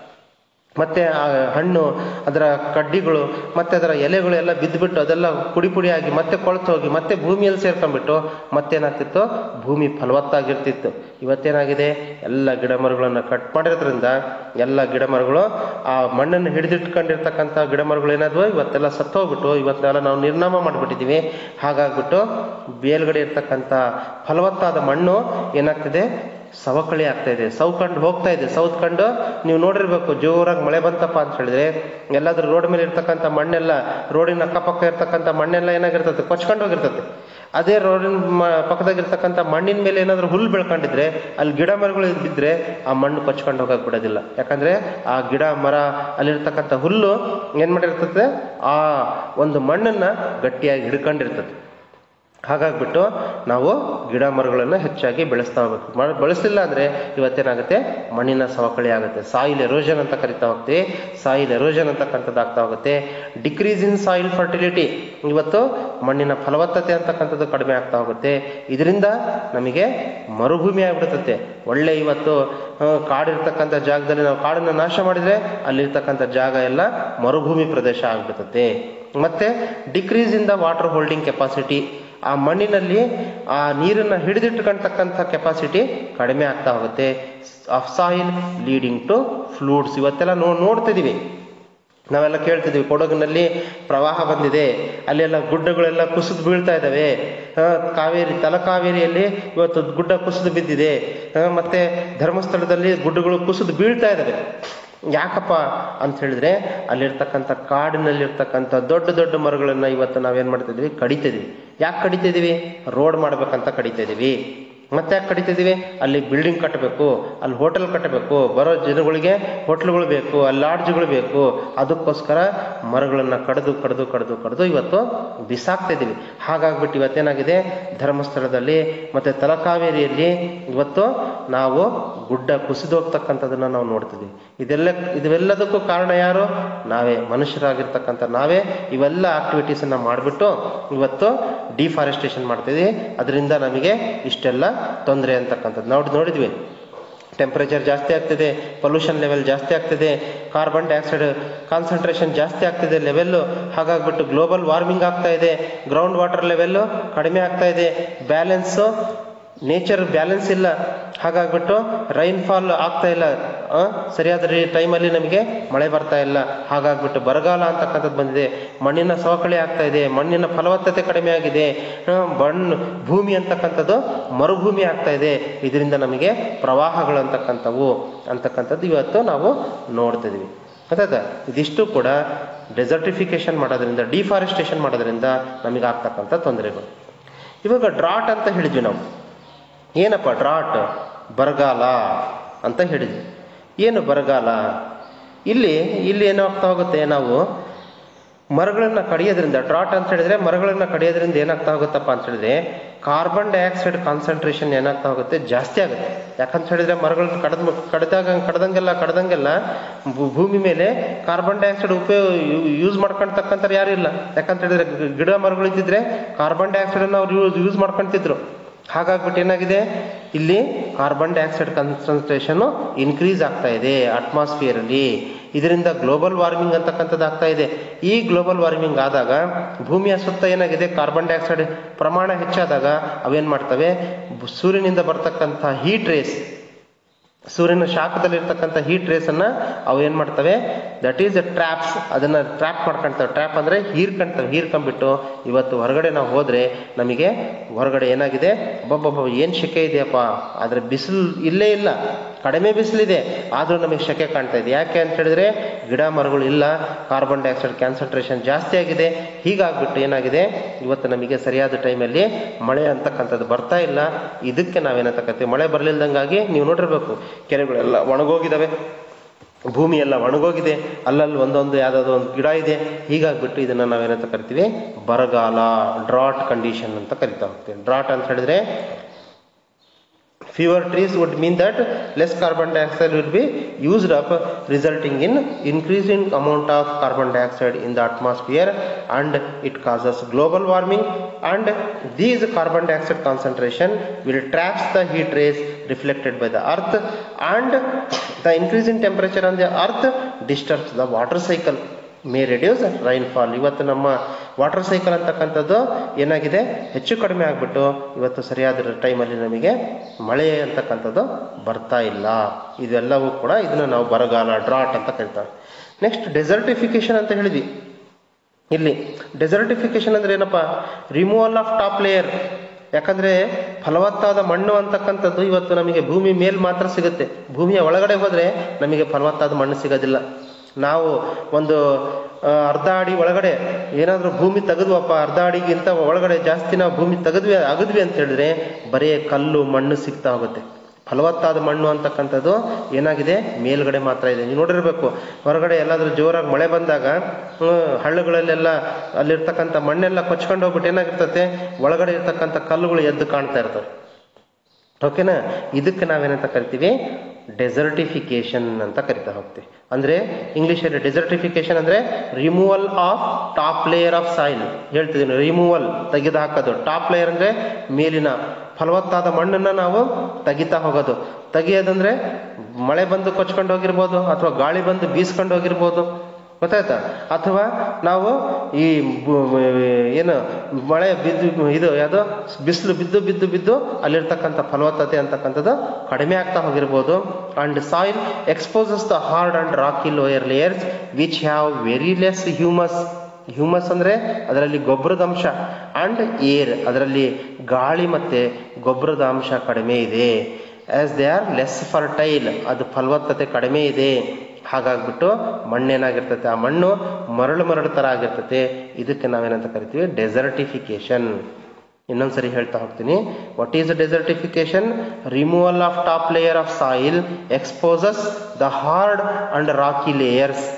S1: ಮತ್ತೆ ಆ ಹಣ್ಣು ಅದರ ಕಡ್ಡಿಗಳು ಮತ್ತೆ ಅದರ ಎಲೆಗಳು ಎಲ್ಲ ಬಿದ್ದುಬಿಟ್ಟು ಅದೆಲ್ಲ ಪುಡಿ ಪುಡಿಯಾಗಿ ಮತ್ತೆ ಕೊಳ್ತು ಹೋಗಿ ಮತ್ತೆ ಭೂಮಿಯಲ್ಲಿ ಸೇರ್ಕೊಂಡ್ಬಿಟ್ಟು ಮತ್ತೇನಾಗ್ತಿತ್ತು ಭೂಮಿ ಫಲವತ್ತಾಗಿರ್ತಿತ್ತು ಇವತ್ತೇನಾಗಿದೆ ಎಲ್ಲ ಗಿಡ ಮರಗಳನ್ನು ಕಟ್ ಮಾಡಿರೋದ್ರಿಂದ ಎಲ್ಲ ಗಿಡ ಮರಗಳು ಆ ಮಣ್ಣನ್ನು ಹಿಡಿದಿಟ್ಕೊಂಡಿರ್ತಕ್ಕಂಥ ಗಿಡ ಮರಗಳು ಏನಾದ್ವು ಇವತ್ತೆಲ್ಲ ಸತ್ತೋಗ್ಬಿಟ್ಟು ಇವತ್ತೆಲ್ಲ ನಾವು ನಿರ್ನಾಮ ಮಾಡಿಬಿಟ್ಟಿದ್ದೀವಿ ಹಾಗಾಗ್ಬಿಟ್ಟು ಮೇಲ್ಗಡೆ ಇರ್ತಕ್ಕಂಥ ಫಲವತ್ತಾದ ಮಣ್ಣು ಏನಾಗ್ತಿದೆ ಸವಕಳಿ ಆಗ್ತಾ ಇದೆ ಸೌಕಂಡು ಹೋಗ್ತಾ ಇದೆ ಸೌತ್ಕೊಂಡು ನೀವು ನೋಡಿರ್ಬೇಕು ಜೋರಾಗಿ ಮಳೆ ಬಂತಪ್ಪ ಅಂತ ಹೇಳಿದ್ರೆ ಎಲ್ಲಾದ್ರೂ ರೋಡ್ ಮೇಲೆ ಇರ್ತಕ್ಕಂಥ ಮಣ್ಣೆಲ್ಲ ರೋಡಿನ ಅಕ್ಕಪಕ್ಕ ಇರ್ತಕ್ಕಂಥ ಮಣ್ಣೆಲ್ಲ ಏನಾಗಿರ್ತದೆ ಕೊಚ್ಕೊಂಡು ಹೋಗಿರ್ತದೆ ಅದೇ ರೋಡಿನ ಪಕ್ಕದಾಗಿರ್ತಕ್ಕಂಥ ಮಣ್ಣಿನ ಮೇಲೆ ಏನಾದರೂ ಹುಲ್ಲು ಬೆಳ್ಕೊಂಡಿದ್ರೆ ಅಲ್ಲಿ ಗಿಡ ಮರಗಳು ಬಿದ್ದರೆ ಆ ಮಣ್ಣು ಕೊಚ್ಕೊಂಡು ಹೋಗಕ್ಕೆ ಬಿಡೋದಿಲ್ಲ ಯಾಕಂದ್ರೆ ಆ ಗಿಡ ಮರ ಅಲ್ಲಿರ್ತಕ್ಕಂಥ ಹುಲ್ಲು ಏನು ಮಾಡಿರ್ತದೆ ಆ ಒಂದು ಮಣ್ಣನ್ನು ಗಟ್ಟಿಯಾಗಿ ಹಿಡ್ಕೊಂಡಿರ್ತದೆ ಹಾಗಾಗ್ಬಿಟ್ಟು ನಾವು ಗಿಡ ಮರಗಳನ್ನು ಹೆಚ್ಚಾಗಿ ಬೆಳೆಸ್ತಾ ಹೋಗ್ಬೇಕು ಮ ಬೆಳೆಸಿಲ್ಲ ಅಂದರೆ ಇವತ್ತೇನಾಗುತ್ತೆ ಮಣ್ಣಿನ ಸವಕಳಿ ಆಗುತ್ತೆ ಸಾಯಿಲ್ ಎರೋಷನ್ ಅಂತ ಕರಿತಾ ಹೋಗ್ತೀವಿ ಸಾಯಿಲ್ ಎರೋಷನ್ ಅಂತಕ್ಕಂಥದ್ದು ಆಗ್ತಾ ಹೋಗುತ್ತೆ ಡಿಕ್ರೀಸ್ ಇನ್ ಸಾಯಿಲ್ ಫರ್ಟಿಲಿಟಿ ಇವತ್ತು ಮಣ್ಣಿನ ಫಲವತ್ತತೆ ಅಂತಕ್ಕಂಥದ್ದು ಕಡಿಮೆ ಆಗ್ತಾ ಹೋಗುತ್ತೆ ಇದರಿಂದ ನಮಗೆ ಮರುಭೂಮಿ ಆಗ್ಬಿಡುತ್ತೆ ಒಳ್ಳೆ ಇವತ್ತು ಆ, ಕಾಡಿರ್ತಕ್ಕಂಥ ಜಾಗದಲ್ಲಿ ನಾವು ಕಾಡನ್ನು ನಾಶ ಮಾಡಿದರೆ ಅಲ್ಲಿರ್ತಕ್ಕಂಥ ಜಾಗ ಎಲ್ಲ ಮರುಭೂಮಿ ಪ್ರದೇಶ ಆಗ್ಬಿಡುತ್ತೆ ಮತ್ತೆ decrease in the water holding capacity ಆ ಮಣ್ಣಿನಲ್ಲಿ ಆ ನೀರನ್ನು ಹಿಡಿದಿಟ್ಕೊಳ್ತಕ್ಕಂಥ ಕೆಪಾಸಿಟಿ ಕಡಿಮೆ ಆಗ್ತಾ ಹೋಗುತ್ತೆ of soil leading to floods ಇವತ್ತೆಲ್ಲ ನೋ ನೋಡ್ತಿದ್ದೀವಿ ನಾವೆಲ್ಲ ಕೇಳ್ತಿದ್ವಿ ಕೊಡಗಿನಲ್ಲಿ ಪ್ರವಾಹ ಬಂದಿದೆ ಅಲ್ಲೆಲ್ಲ ಗುಡ್ಡಗಳೆಲ್ಲ ಕುಸಿದು ಬೀಳ್ತಾ ಇದ್ದಾವೆ ಆ, ಕಾವೇರಿ ತಲಕಾವೇರಿಯಲ್ಲಿ ಇವತ್ತು ಗುಡ್ಡ ಕುಸಿದು ಬಿದ್ದಿದೆ ಆ, ಮತ್ತೆ ಧರ್ಮಸ್ಥಳದಲ್ಲಿ ಗುಡ್ಡಗಳು ಕುಸಿದು ಬೀಳ್ತಾ ಇದ್ದಾವೆ ಯಾಕಪ್ಪ ಅಂತ ಹೇಳಿದ್ರೆ ಅಲ್ಲಿರ್ತಕ್ಕಂಥ ಕಾಡಿನಲ್ಲಿರ್ತಕ್ಕಂಥ ದೊಡ್ಡ ದೊಡ್ಡ ಮರಗಳನ್ನ ಇವತ್ತು ನಾವೇನ್ ಮಾಡ್ತಿದ್ವಿ ಕಡಿತಿದ್ವಿ ಯಾಕೆ ಕಡಿತಿದೀವಿ ರೋಡ್ ಮಾಡ್ಬೇಕಂತ ಕಡಿತಿದೀವಿ ಮತ್ತೆ ಯಾಕೆ ಕಡಿತಿದೀವಿ ಅಲ್ಲಿ ಬಿಲ್ಡಿಂಗ್ ಕಟ್ಟಬೇಕು ಅಲ್ಲಿ ಹೋಟೆಲ್ ಕಟ್ಟಬೇಕು ಬರೋ ಜನಗಳಿಗೆ ಹೋಟ್ಲ್ಗಳು ಬೇಕು ಅಲ್ಲಿ ಲಾಡ್ಜ್ಗಳು ಬೇಕು ಅದಕ್ಕೋಸ್ಕರ ಮರಗಳನ್ನು ಕಡಿದು ಕಡಿದು ಕಡಿದು ಕಡಿದು ಇವತ್ತು ಬಿಸಾಕ್ತಾ ಇದೀವಿ ಹಾಗಾಗ್ಬಿಟ್ಟು ಇವತ್ತೇನಾಗಿದೆ ಧರ್ಮಸ್ಥಳದಲ್ಲಿ ಮತ್ತೆ ತಲಕಾವೇರಿಯಲ್ಲಿ ಇವತ್ತು ನಾವು ಗುಡ್ಡ ಕುಸಿದು ಹೋಗ್ತಕ್ಕಂಥದ್ದನ್ನ ನಾವು ನೋಡ್ತಿದ್ವಿ ಇದೆಲ್ಲ ಇದೆಲ್ಲದಕ್ಕೂ ಕಾರಣ ಯಾರು ನಾವೇ ಮನುಷ್ಯರಾಗಿರ್ತಕ್ಕಂಥ ನಾವೇ ಇವೆಲ್ಲ ಆಕ್ಟಿವಿಟೀಸನ್ನು ಮಾಡಿಬಿಟ್ಟು ಇವತ್ತು ಡಿಫಾರೆಸ್ಟೇಷನ್ ಮಾಡ್ತಿದ್ವಿ ಅದರಿಂದ ನಮಗೆ ಇಷ್ಟೆಲ್ಲ ತೊಂದರೆ ಅಂತಕ್ಕಂಥದ್ದು ನಾವು ನೋಡಿದ್ವಿ ಟೆಂಪರೇಚರ್ ಜಾಸ್ತಿ ಆಗ್ತಿದೆ ಪೊಲ್ಯೂಷನ್ ಲೆವೆಲ್ ಜಾಸ್ತಿ ಆಗ್ತಿದೆ ಕಾರ್ಬನ್ ಡೈಆಕ್ಸೈಡ್ ಕಾನ್ಸಂಟ್ರೇಷನ್ ಜಾಸ್ತಿ ಆಗ್ತಿದೆ ಲೆವೆಲ್ಲು ಹಾಗಾಗ್ಬಿಟ್ಟು ಗ್ಲೋಬಲ್ ವಾರ್ಮಿಂಗ್ ಆಗ್ತಾ ಇದೆ ಗ್ರೌಂಡ್ ವಾಟರ್ ಲೆವೆಲ್ಲು ಕಡಿಮೆ ಆಗ್ತಾ ಇದೆ ಬ್ಯಾಲೆನ್ಸು ನೇಚರ್ ಬ್ಯಾಲೆನ್ಸ್ ಇಲ್ಲ ಹಾಗಾಗ್ಬಿಟ್ಟು ರೈನ್ಫಾಲ್ ಆಗ್ತಾ ಇಲ್ಲ ಆ, ಸರಿಯಾದ ಟೈಮಲ್ಲಿ ನಮಗೆ ಮಳೆ ಬರ್ತಾ ಇಲ್ಲ ಹಾಗಾಗ್ಬಿಟ್ಟು ಬರಗಾಲ ಅಂತಕ್ಕಂಥದ್ದು ಬಂದಿದೆ ಮಣ್ಣಿನ ಸವಕಳಿ ಆಗ್ತಾ ಇದೆ ಮಣ್ಣಿನ ಫಲವತ್ತತೆ ಕಡಿಮೆ ಆಗಿದೆ ಆ, ಮಣ್ಣು ಭೂಮಿ ಅಂತಕ್ಕಂಥದ್ದು ಮರುಭೂಮಿ ಆಗ್ತಾ ಇದೆ ಇದರಿಂದ ನಮಗೆ ಪ್ರವಾಹಗಳು ಅಂತಕ್ಕಂಥವು ಅಂತಕ್ಕಂಥದ್ದು ಇವತ್ತು ನಾವು ನೋಡ್ತಿದ್ವಿ ಗೊತ್ತಾಯ್ತಾ ಇದಿಷ್ಟು ಕೂಡ ಡೆಸರ್ಟಿಫಿಕೇಶನ್ ಮಾಡೋದ್ರಿಂದ ಡಿಫಾರೆಸ್ಟೇಷನ್ ಮಾಡೋದ್ರಿಂದ ನಮಗೆ ಆಗ್ತಕ್ಕಂಥ ತೊಂದರೆಗಳು ಇವಾಗ ಡ್ರಾಟ್ ಅಂತ ಹೇಳಿದ್ವಿ ನಾವು ಏನಪ್ಪ ಡ್ರಾಟ್ ಬರಗಾಲ ಅಂತ ಹೇಳಿದ್ವಿ ಏನು ಬರಗಾಲ ಇಲ್ಲಿ ಇಲ್ಲಿ ಏನಾಗ್ತಾ ಹೋಗುತ್ತೆ ನಾವು ಮರಗಳನ್ನ ಕಡಿಯೋದ್ರಿಂದ ಡ್ರಾಟ್ ಅಂತ ಹೇಳಿದ್ರೆ ಮರಗಳನ್ನ ಕಡಿಯೋದ್ರಿಂದ ಏನಾಗ್ತಾ ಹೋಗುತ್ತಪ್ಪ ಅಂತ ಹೇಳಿದ್ರೆ ಕಾರ್ಬನ್ ಡೈಆಕ್ಸೈಡ್ ಕಾನ್ಸಂಟ್ರೇಷನ್ ಏನಾಗ್ತಾ ಹೋಗುತ್ತೆ ಜಾಸ್ತಿ ಆಗುತ್ತೆ ಯಾಕಂತ ಹೇಳಿದ್ರೆ ಮರಗಳನ್ನ ಕಡದ್ ಕಡ್ದಾಗ ಕಡ್ದಂಗೆಲ್ಲ ಕಡ್ದಂಗೆಲ್ಲ ಭೂ- ಭೂಮಿ ಮೇಲೆ ಕಾರ್ಬನ್ ಡೈಆಕ್ಸೈಡ್ ಉಪಯೋಗ ಯೂಸ್ ಮಾಡ್ಕೊಳ್ತಕ್ಕಂಥ ಯಾರು ಇಲ್ಲ ಯಾಕಂತ ಹೇಳಿದ್ರೆ ಗಿ- ಗಿಡ ಮರಗಳು ಇದ್ದಿದ್ರೆ ಕಾರ್ಬನ್ ಡೈಆಕ್ಸೈಡ್ ಅನ್ನು ಅವ್ರು ಯೂಸ್ ಯೂಸ್ ಮಾಡ್ಕೊಂತಿದ್ರು ಹಾಗಾಗ್ಬಿಟ್ಟು ಏನಾಗಿದೆ ಇಲ್ಲಿ ಕಾರ್ಬನ್ ಡೈಆಕ್ಸೈಡ್ ಕಾನ್ಸಂಟ್ರೇಷನ್ ಇನ್ಕ್ರೀಸ್ ಆಗ್ತಾ ಇದೆ ಅಟ್ಮಾಸ್ಫಿಯರ್ ಅಲ್ಲಿ ಇದರಿಂದ ಗ್ಲೋಬಲ್ ವಾರ್ಮಿಂಗ್ ಅಂತಕ್ಕಂಥದ್ದು ಆಗ್ತಾ ಇದೆ ಈ ಗ್ಲೋಬಲ್ ವಾರ್ಮಿಂಗ್ ಆದಾಗ ಭೂಮಿಯ ಸುತ್ತ ಏನಾಗಿದೆ ಕಾರ್ಬನ್ ಡೈಆಕ್ಸೈಡ್ ಪ್ರಮಾಣ ಹೆಚ್ಚಾದಾಗ ಅವೇನ್ ಮಾಡ್ತವೆ ಬ್- ಸೂರ್ಯನಿಂದ ಬರ್ತಕ್ಕಂಥ ಹೀಟ್ ರೇಸ್ ಸೂರ್ಯನ ಶಾಖದಲ್ಲಿ ಇರ್ತಕ್ಕಂಥ ಹೀಟ್ ರೇಸ್ ಅನ್ನ ಅವು ಏನ್ ಮಾಡ್ತವೆ ದಟ್ ಈಸ್ ಟ್ರ್ಯಾಪ್ಸ್ ಅದನ್ನ ಟ್ರ್ಯಾಪ್ ಮಾಡ್ಕೊಂತವೆ ಟ್ರ್ಯಾಪ್ ಅಂದ್ರೆ ಹೀರ್ಕೊಂತವೆ ಹೀರ್ಕೊಂಡ್ಬಿಟ್ಟು ಇವತ್ತು ಹೊರಗಡೆ ನಾವು ಹೋದ್ರೆ ನಮಗೆ ಹೊರಗಡೆ ಏನಾಗಿದೆ ಒಬ್ಬೊಬ್ಬ ಏನ್ ಶೆಕೆ ಇದೆಯಪ್ಪ ಆದ್ರೆ ಬಿಸಿಲು ಇಲ್ಲೇ ಇಲ್ಲ ಕಡಿಮೆ ಬಿಸಿಲಿದೆ ಆದ್ರೂ ನಮಗೆ ಶೆಕೆ ಕಾಣ್ತಾ ಇದೆ ಯಾಕೆ ಅಂತ ಹೇಳಿದ್ರೆ ಗಿಡ ಮರಗಳು ಇಲ್ಲ ಕಾರ್ಬನ್ ಡೈಆಕ್ಸೈಡ್ ಕಾನ್ಸಂಟ್ರೇಷನ್ ಜಾಸ್ತಿ ಆಗಿದೆ ಹೀಗಾಗ್ಬಿಟ್ಟು ಏನಾಗಿದೆ ಇವತ್ತು ನಮಗೆ ಸರಿಯಾದ ಟೈಮಲ್ಲಿ ಮಳೆ ಅಂತಕ್ಕಂಥದ್ದು ಬರ್ತಾ ಇಲ್ಲ ಇದಕ್ಕೆ ನಾವೇನಂತಕ್ಕಂತೀವಿ ಮಳೆ ಬರಲಿಲ್ದಂಗಾಗಿ ನೀವು ನೋಡಿರ್ಬೇಕು ಕೆರೆಗಳೆಲ್ಲ ಒಣಗೋಗಿದಾವೆ ಭೂಮಿ ಎಲ್ಲ ಒಣಗೋಗಿದೆ ಅಲ್ಲಲ್ಲಿ ಒಂದೊಂದು ಯಾವ್ದಾದ್ರು ಒಂದು ಗಿಡ ಇದೆ ಹೀಗಾಗ್ಬಿಟ್ಟು ಇದನ್ನ ನಾವೇನಂತ ಕರಿತೀವಿ ಬರಗಾಲ ಡ್ರಾಟ್ ಕಂಡೀಷನ್ ಅಂತ ಕರಿತಾ ಹೋಗ್ತೀವಿ ಡ್ರಾಟ್ ಅಂತ ಹೇಳಿದ್ರೆ fewer trees would mean that less carbon dioxide will be used up resulting in increasing amount of carbon dioxide in the atmosphere and it causes global warming and these carbon dioxide concentration will traps the heat rays reflected by the earth and the increase in temperature on the earth disturbs the water cycle may reduce rainfall ಇವತ್ತು ನಮ್ಮ ವಾಟರ್ ಸೈಕಲ್ ಅಂತಕ್ಕಂಥದ್ದು ಏನಾಗಿದೆ ಹೆಚ್ಚು ಕಡಿಮೆ ಆಗಿಬಿಟ್ಟು ಇವತ್ತು ಸರಿಯಾದ ಟೈಮಲ್ಲಿ ನಮಗೆ ಮಳೆ ಅಂತಕ್ಕಂಥದ್ದು ಬರ್ತಾ ಇಲ್ಲ ಇದೆಲ್ಲವೂ ಕೂಡ ಇದನ್ನ ನಾವು ಬರಗಾಲ ಡ್ರಾಟ್ ಅಂತ ಕರಿತಾರೆ ನೆಕ್ಸ್ಟ್ ಡೆಸರ್ಟಿಫಿಕೇಶನ್ ಅಂತ ಹೇಳಿದ್ವಿ ಇಲ್ಲಿ ಡೆಸರ್ಟಿಫಿಕೇಶನ್ ಅಂದ್ರೆ ಏನಪ್ಪಾ ರಿಮೂವಲ್ ಆಫ್ ಟಾಪ್ ಲೇಯರ್ ಯಾಕಂದ್ರೆ ಫಲವತ್ತಾದ ಮಣ್ಣು ಅಂತಕ್ಕಂಥದ್ದು ಇವತ್ತು ನಮಗೆ ಭೂಮಿ ಮೇಲ್ ಮಾತ್ರ ಸಿಗುತ್ತೆ ಭೂಮಿಯ ಒಳಗಡೆ ಹೋದ್ರೆ ನಮಗೆ ಫಲವತ್ತಾದ ಮಣ್ಣು ಸಿಗೋದಿಲ್ಲ ನಾವು ಒಂದು ಆ, ಅರ್ಧ ಅಡಿ ಒಳಗಡೆ ಏನಾದ್ರೂ ಭೂಮಿ ತೆಗೆದ್ವಪ್ಪ ಅರ್ಧ ಅಡಿಗಿಂತ ಒಳಗಡೆ ಜಾಸ್ತಿ ನಾವು ಭೂಮಿ ತೆಗೆದ್ವಿ ಅಗದ್ವಿ ಅಂತ ಹೇಳಿದ್ರೆ ಬರೀ ಕಲ್ಲು ಮಣ್ಣು ಸಿಗ್ತಾ ಹೋಗುತ್ತೆ ಫಲವತ್ತಾದ ಮಣ್ಣು ಅಂತಕ್ಕಂಥದ್ದು ಏನಾಗಿದೆ ಮೇಲ್ಗಡೆ ಮಾತ್ರ ಇದೆ ನೀವು ನೋಡಿರ್ಬೇಕು ಹೊರಗಡೆ ಎಲ್ಲಾದ್ರೂ ಜೋರಾಗಿ ಮಳೆ ಬಂದಾಗ ಹ್ಮ್, ಹಳ್ಳಗಳಲ್ಲೆಲ್ಲ ಅಲ್ಲಿರ್ತಕ್ಕಂಥ ಮಣ್ಣೆಲ್ಲ ಕೊಚ್ಕೊಂಡು ಹೋಗ್ಬಿಟ್ಟು ಏನಾಗಿರ್ತತೆ ಒಳಗಡೆ ಇರ್ತಕ್ಕಂಥ ಕಲ್ಲುಗಳು ಎದ್ದು ಕಾಣ್ತಾ ಇರ್ತವೆ ಓಕೆನಾ ಇದಕ್ಕೆ ನಾವೇನಂತ ಕರಿತೀವಿ ಡೆಸರ್ಟಿಫಿಕೇಶನ್ ಅಂತ ಕರಿತಾ ಹೋಗ್ತೀವಿ ಅಂದ್ರೆ ಇಂಗ್ಲಿಷಲ್ಲಿ ಡೆಸರ್ಟಿಫಿಕೇಶನ್ ಅಂದ್ರೆ removal of top layer of soil ಹೇಳ್ತಿದ್ದೀನಿ ರಿಮೂವಲ್ ತೆಗೆದು ಹಾಕೋದು ಟಾಪ್ ಲೇಯರ್ ಅಂದ್ರೆ ಮೇಲಿನ ಫಲವತ್ತಾದ ಮಣ್ಣನ್ನ ನಾವು ತೆಗಿತಾ ಹೋಗೋದು ತೆಗಿಯೋದಂದ್ರೆ ಮಳೆ ಬಂದು ಕೊಚ್ಕೊಂಡು ಹೋಗಿರ್ಬೋದು ಅಥವಾ ಗಾಳಿ ಬಂದು ಬೀಸ್ಕೊಂಡು ಹೋಗಿರ್ಬೋದು ಗೊತ್ತಾಯ್ತಾ ಅಥವಾ ನಾವು ಈ ಬು- ಏನು ಮಳೆ ಬಿದ್ದು ಇದು ಯಾವುದು ಬಿಸಿಲು ಬಿದ್ದು ಬಿದ್ದು ಬಿದ್ದು ಅಲ್ಲಿರ್ತಕ್ಕಂಥ ಫಲವತ್ತತೆ ಅಂತಕ್ಕಂಥದ್ದು ಕಡಿಮೆ ಆಗ್ತಾ ಹೋಗಿರ್ಬೋದು and soil exposes the hard and rocky lower layers which have very less humus humus ಅಂದ್ರೆ ಅದರಲ್ಲಿ ಗೊಬ್ಬರದ ಅಂಶ ಅಂಡ್ ಏರ್ ಅದರಲ್ಲಿ ಗಾಳಿ ಮತ್ತೆ ಗೊಬ್ಬರದ ಅಂಶ ಕಡಿಮೆ ಇದೆ as they are less fertile ಅದು ಫಲವತ್ತತೆ ಕಡಿಮೆ ಇದೆ ಹಾಗಾಗ್ಬಿಟ್ಟು ಮಣ್ಣೇನಾಗಿರ್ತತೆ ಆ ಮಣ್ಣು ಮರಳು ಮರಳು ತರ ಆಗಿರ್ತತೆ ಇದಕ್ಕೆ ನಾವೇನಂತ ಕರಿತೀವಿ ಡೆಸರ್ಟಿಫಿಕೇಶನ್ ಇನ್ನೊಂದ್ಸರಿ ಹೇಳ್ತಾ ಹೋಗ್ತೀನಿ what is desertification removal of top layer of soil exposes the hard and rocky layers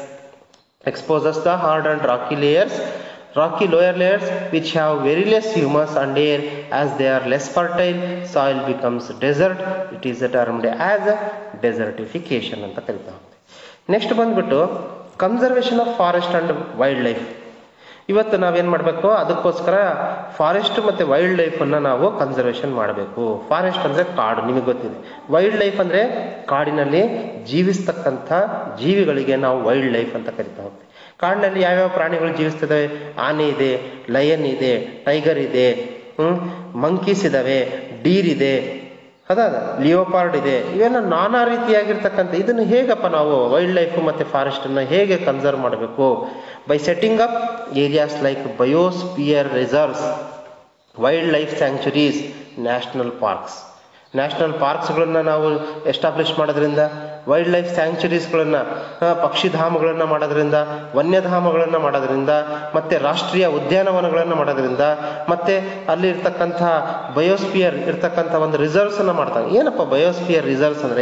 S1: exposes the hard and rocky layers rocky lower layers which have very less humus and air as they are less fertile soil becomes desert it is termed as desertification ಅಂತ ಕರಿತಾ ಹೋಗ್ತೀವಿ ನೆಕ್ಸ್ಟ್ ಬಂದ್ಬಿಟ್ಟು conservation of forest and wildlife ಇವತ್ತು ನಾವೇನ್ ಮಾಡಬೇಕು ಅದಕ್ಕೋಸ್ಕರ ಫಾರೆಸ್ಟ್ ಮತ್ತೆ ವೈಲ್ಡ್ ಲೈಫ್ ಅನ್ನ ನಾವು ಕನ್ಸರ್ವೇಷನ್ ಮಾಡಬೇಕು ಫಾರೆಸ್ಟ್ ಅಂದ್ರೆ ಕಾಡು ನಿಮಗೆ ಗೊತ್ತಿದೆ ವೈಲ್ಡ್ ಲೈಫ್ ಅಂದ್ರೆ ಕಾಡಿನಲ್ಲಿ ಜೀವಿಸ್ತಕ್ಕಂಥ ಜೀವಿಗಳಿಗೆ ನಾವು ವೈಲ್ಡ್ ಲೈಫ್ ಅಂತ ಕರಿತಾ ಹೋಗ್ತೀವಿ ಕಾಡಿನಲ್ಲಿ ಯಾವ್ಯಾವ ಪ್ರಾಣಿಗಳು ಜೀವಿಸ್ತದೆ ಆನೆ ಇದೆ ಲಯನ್ ಇದೆ ಟೈಗರ್ ಇದೆ ಹ್ಮ್ ಮಂಕೀಸ್ ಇದಾವೆ ಡೀರ್ ಇದೆ ಅದಾದ ಲಿಯೋಪಾರ್ಡ್ ಇದೆ ಇವೆಲ್ಲ ನಾನಾ ರೀತಿಯಾಗಿರ್ತಕ್ಕಂಥ ಇದನ್ನು ಹೇಗಪ್ಪ ನಾವು ವೈಲ್ಡ್ ಲೈಫ್ ಮತ್ತೆ ಫಾರೆಸ್ಟ್ ಅನ್ನ ಹೇಗೆ ಕನ್ಸರ್ವ್ ಮಾಡಬೇಕು by setting up areas like biosphere reserves wildlife sanctuaries national parks national ಪಾರ್ಕ್ಸ್ಗಳನ್ನ ನಾವು ಎಸ್ಟಾಬ್ಲಿಷ್ ಮಾಡೋದ್ರಿಂದ ವೈಲ್ಡ್ ಲೈಫ್ ಸ್ಯಾಂಕ್ಚುರೀಸ್ಗಳನ್ನ ಪಕ್ಷಿಧಾಮಗಳನ್ನ ಮಾಡೋದ್ರಿಂದ ವನ್ಯಧಾಮಗಳನ್ನ ಮಾಡೋದ್ರಿಂದ ಮತ್ತೆ ರಾಷ್ಟ್ರೀಯ ಉದ್ಯಾನವನಗಳನ್ನ ಮಾಡೋದ್ರಿಂದ ಮತ್ತೆ ಅಲ್ಲಿ ಇರ್ತಕ್ಕಂಥ ಬಯೋಸ್ಪಿಯರ್ ಇರ್ತಕ್ಕಂಥ ಒಂದು ರಿಸರ್ವ್ಸ್ ಅನ್ನ ಮಾಡ್ತಾರೆ ಏನಪ್ಪ ಬಯೋಸ್ಪಿಯರ್ ರಿಸರ್ವ್ಸ್ ಅಂದ್ರೆ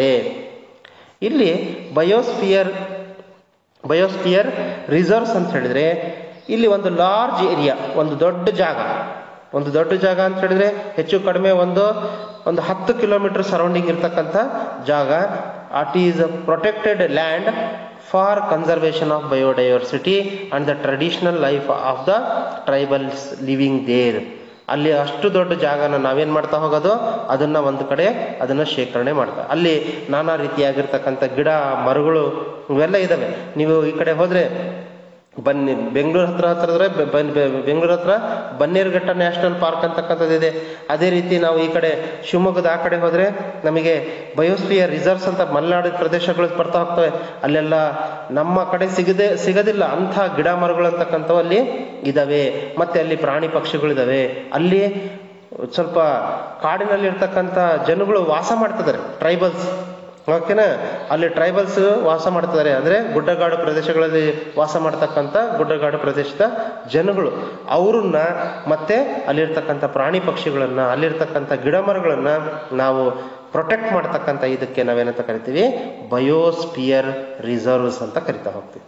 S1: ಇಲ್ಲಿ ಬಯೋಸ್ಪಿಯರ್ ಬಯೋಸ್ಪಿಯರ್ ರಿಸರ್ವ್ಸ್ ಅಂತ ಹೇಳಿದ್ರೆ ಇಲ್ಲಿ ಒಂದು ಲಾರ್ಜ್ ಏರಿಯಾ ಒಂದು ದೊಡ್ಡ ಜಾಗ ಒಂದು ದೊಡ್ಡ ಜಾಗ ಅಂತ ಹೇಳಿದ್ರೆ ಹೆಚ್ಚು ಕಡಿಮೆ ಒಂದು ಒಂದು ಹತ್ತು ಕಿಲೋಮೀಟರ್ ಸರೌಂಡಿಂಗ್ ಇರ್ತಕ್ಕಂಥ ಜಾಗ it is protected land for conservation of biodiversity and the traditional life of the tribals living there ಅಲ್ಲಿ ಅಷ್ಟು ದೊಡ್ಡ ಜಾಗನ ನಾವೇನ್ ಮಾಡ್ತಾ ಹೋಗೋದು ಅದನ್ನ ಒಂದು ಕಡೆ ಅದನ್ನ ಶೇಖರಣೆ ಮಾಡ್ತಾ ಅಲ್ಲಿ ನಾನಾ ರೀತಿಯಾಗಿರ್ತಕ್ಕಂಥ ಗಿಡ ಮರಗಳು ಇವೆಲ್ಲ ಇದಾವೆ ನೀವು ಈ ಕಡೆ ಹೋದ್ರೆ ಬನ್ನಿ ಬೆಂಗಳೂರು ಹತ್ರ ಹತ್ರ ಹೋದ್ರೆ ಬೆ- ಬನ್- ಬೆ- ಬೆಂಗಳೂರು ಹತ್ರ ಬನ್ನೇರುಘಟ್ಟ ನ್ಯಾಷನಲ್ ಪಾರ್ಕ್ ಅಂತಕ್ಕಂಥದ್ದು ಇದೆ ಅದೇ ರೀತಿ ನಾವು ಈ ಕಡೆ ಶಿವಮೊಗ್ಗದ ಆ ಕಡೆ ಹೋದ್ರೆ ನಮಗೆ ಬಯೋಸ್ಪಿಯರ್ ರಿಸರ್ವ್ಸ್ ಅಂತ ಮಲೆನಾಡು ಪ್ರದೇಶಗಳು ಬರ್ತಾ ಹೋಗ್ತವೆ ಅಲ್ಲೆಲ್ಲ ನಮ್ಮ ಕಡೆ ಸಿಗದೆ ಸಿಗದಿಲ್ಲ ಅಂಥ ಗಿಡ ಮರಗಳು ಅಂತಕ್ಕಂಥವು ಅಲ್ಲಿ ಇದಾವೆ ಮತ್ತೆ ಅಲ್ಲಿ ಪ್ರಾಣಿ ಪಕ್ಷಿಗಳಿದಾವೆ ಅಲ್ಲಿ ಸ್ವಲ್ಪ ಕಾಡಿನಲ್ಲಿ ಇರ್ತಕ್ಕಂಥ ಜನಗಳು ವಾಸ ಮಾಡ್ತಿದ್ದಾರೆ ಟ್ರೈಬಲ್ಸ್ ಓಕೆನಾ ಅಲ್ಲಿ ಟ್ರೈಬಲ್ಸ್ ವಾಸ ಮಾಡ್ತಿದ್ದಾರೆ ಅಂದ್ರೆ ಗುಡ್ಡಗಾಡು ಪ್ರದೇಶಗಳಲ್ಲಿ ವಾಸ ಮಾಡ್ತಕ್ಕಂಥ ಗುಡ್ಡಗಾಡು ಪ್ರದೇಶದ ಜನಗಳು ಅವ್ರನ್ನ ಮತ್ತೆ ಅಲ್ಲಿರ್ತಕ್ಕಂಥ ಪ್ರಾಣಿ ಪಕ್ಷಿಗಳನ್ನ ಅಲ್ಲಿರ್ತಕ್ಕಂಥ ಗಿಡ ಮರಗಳನ್ನ ನಾವು ಪ್ರೊಟೆಕ್ಟ್ ಮಾಡ್ತಕ್ಕಂಥ ಇದಕ್ಕೆ ನಾವೇನಂತ ಕರಿತೀವಿ ಬಯೋಸ್ಪಿಯರ್ ರಿಸರ್ವ್ಸ್ ಅಂತ ಕರಿತಾ ಹೋಗ್ತೀವಿ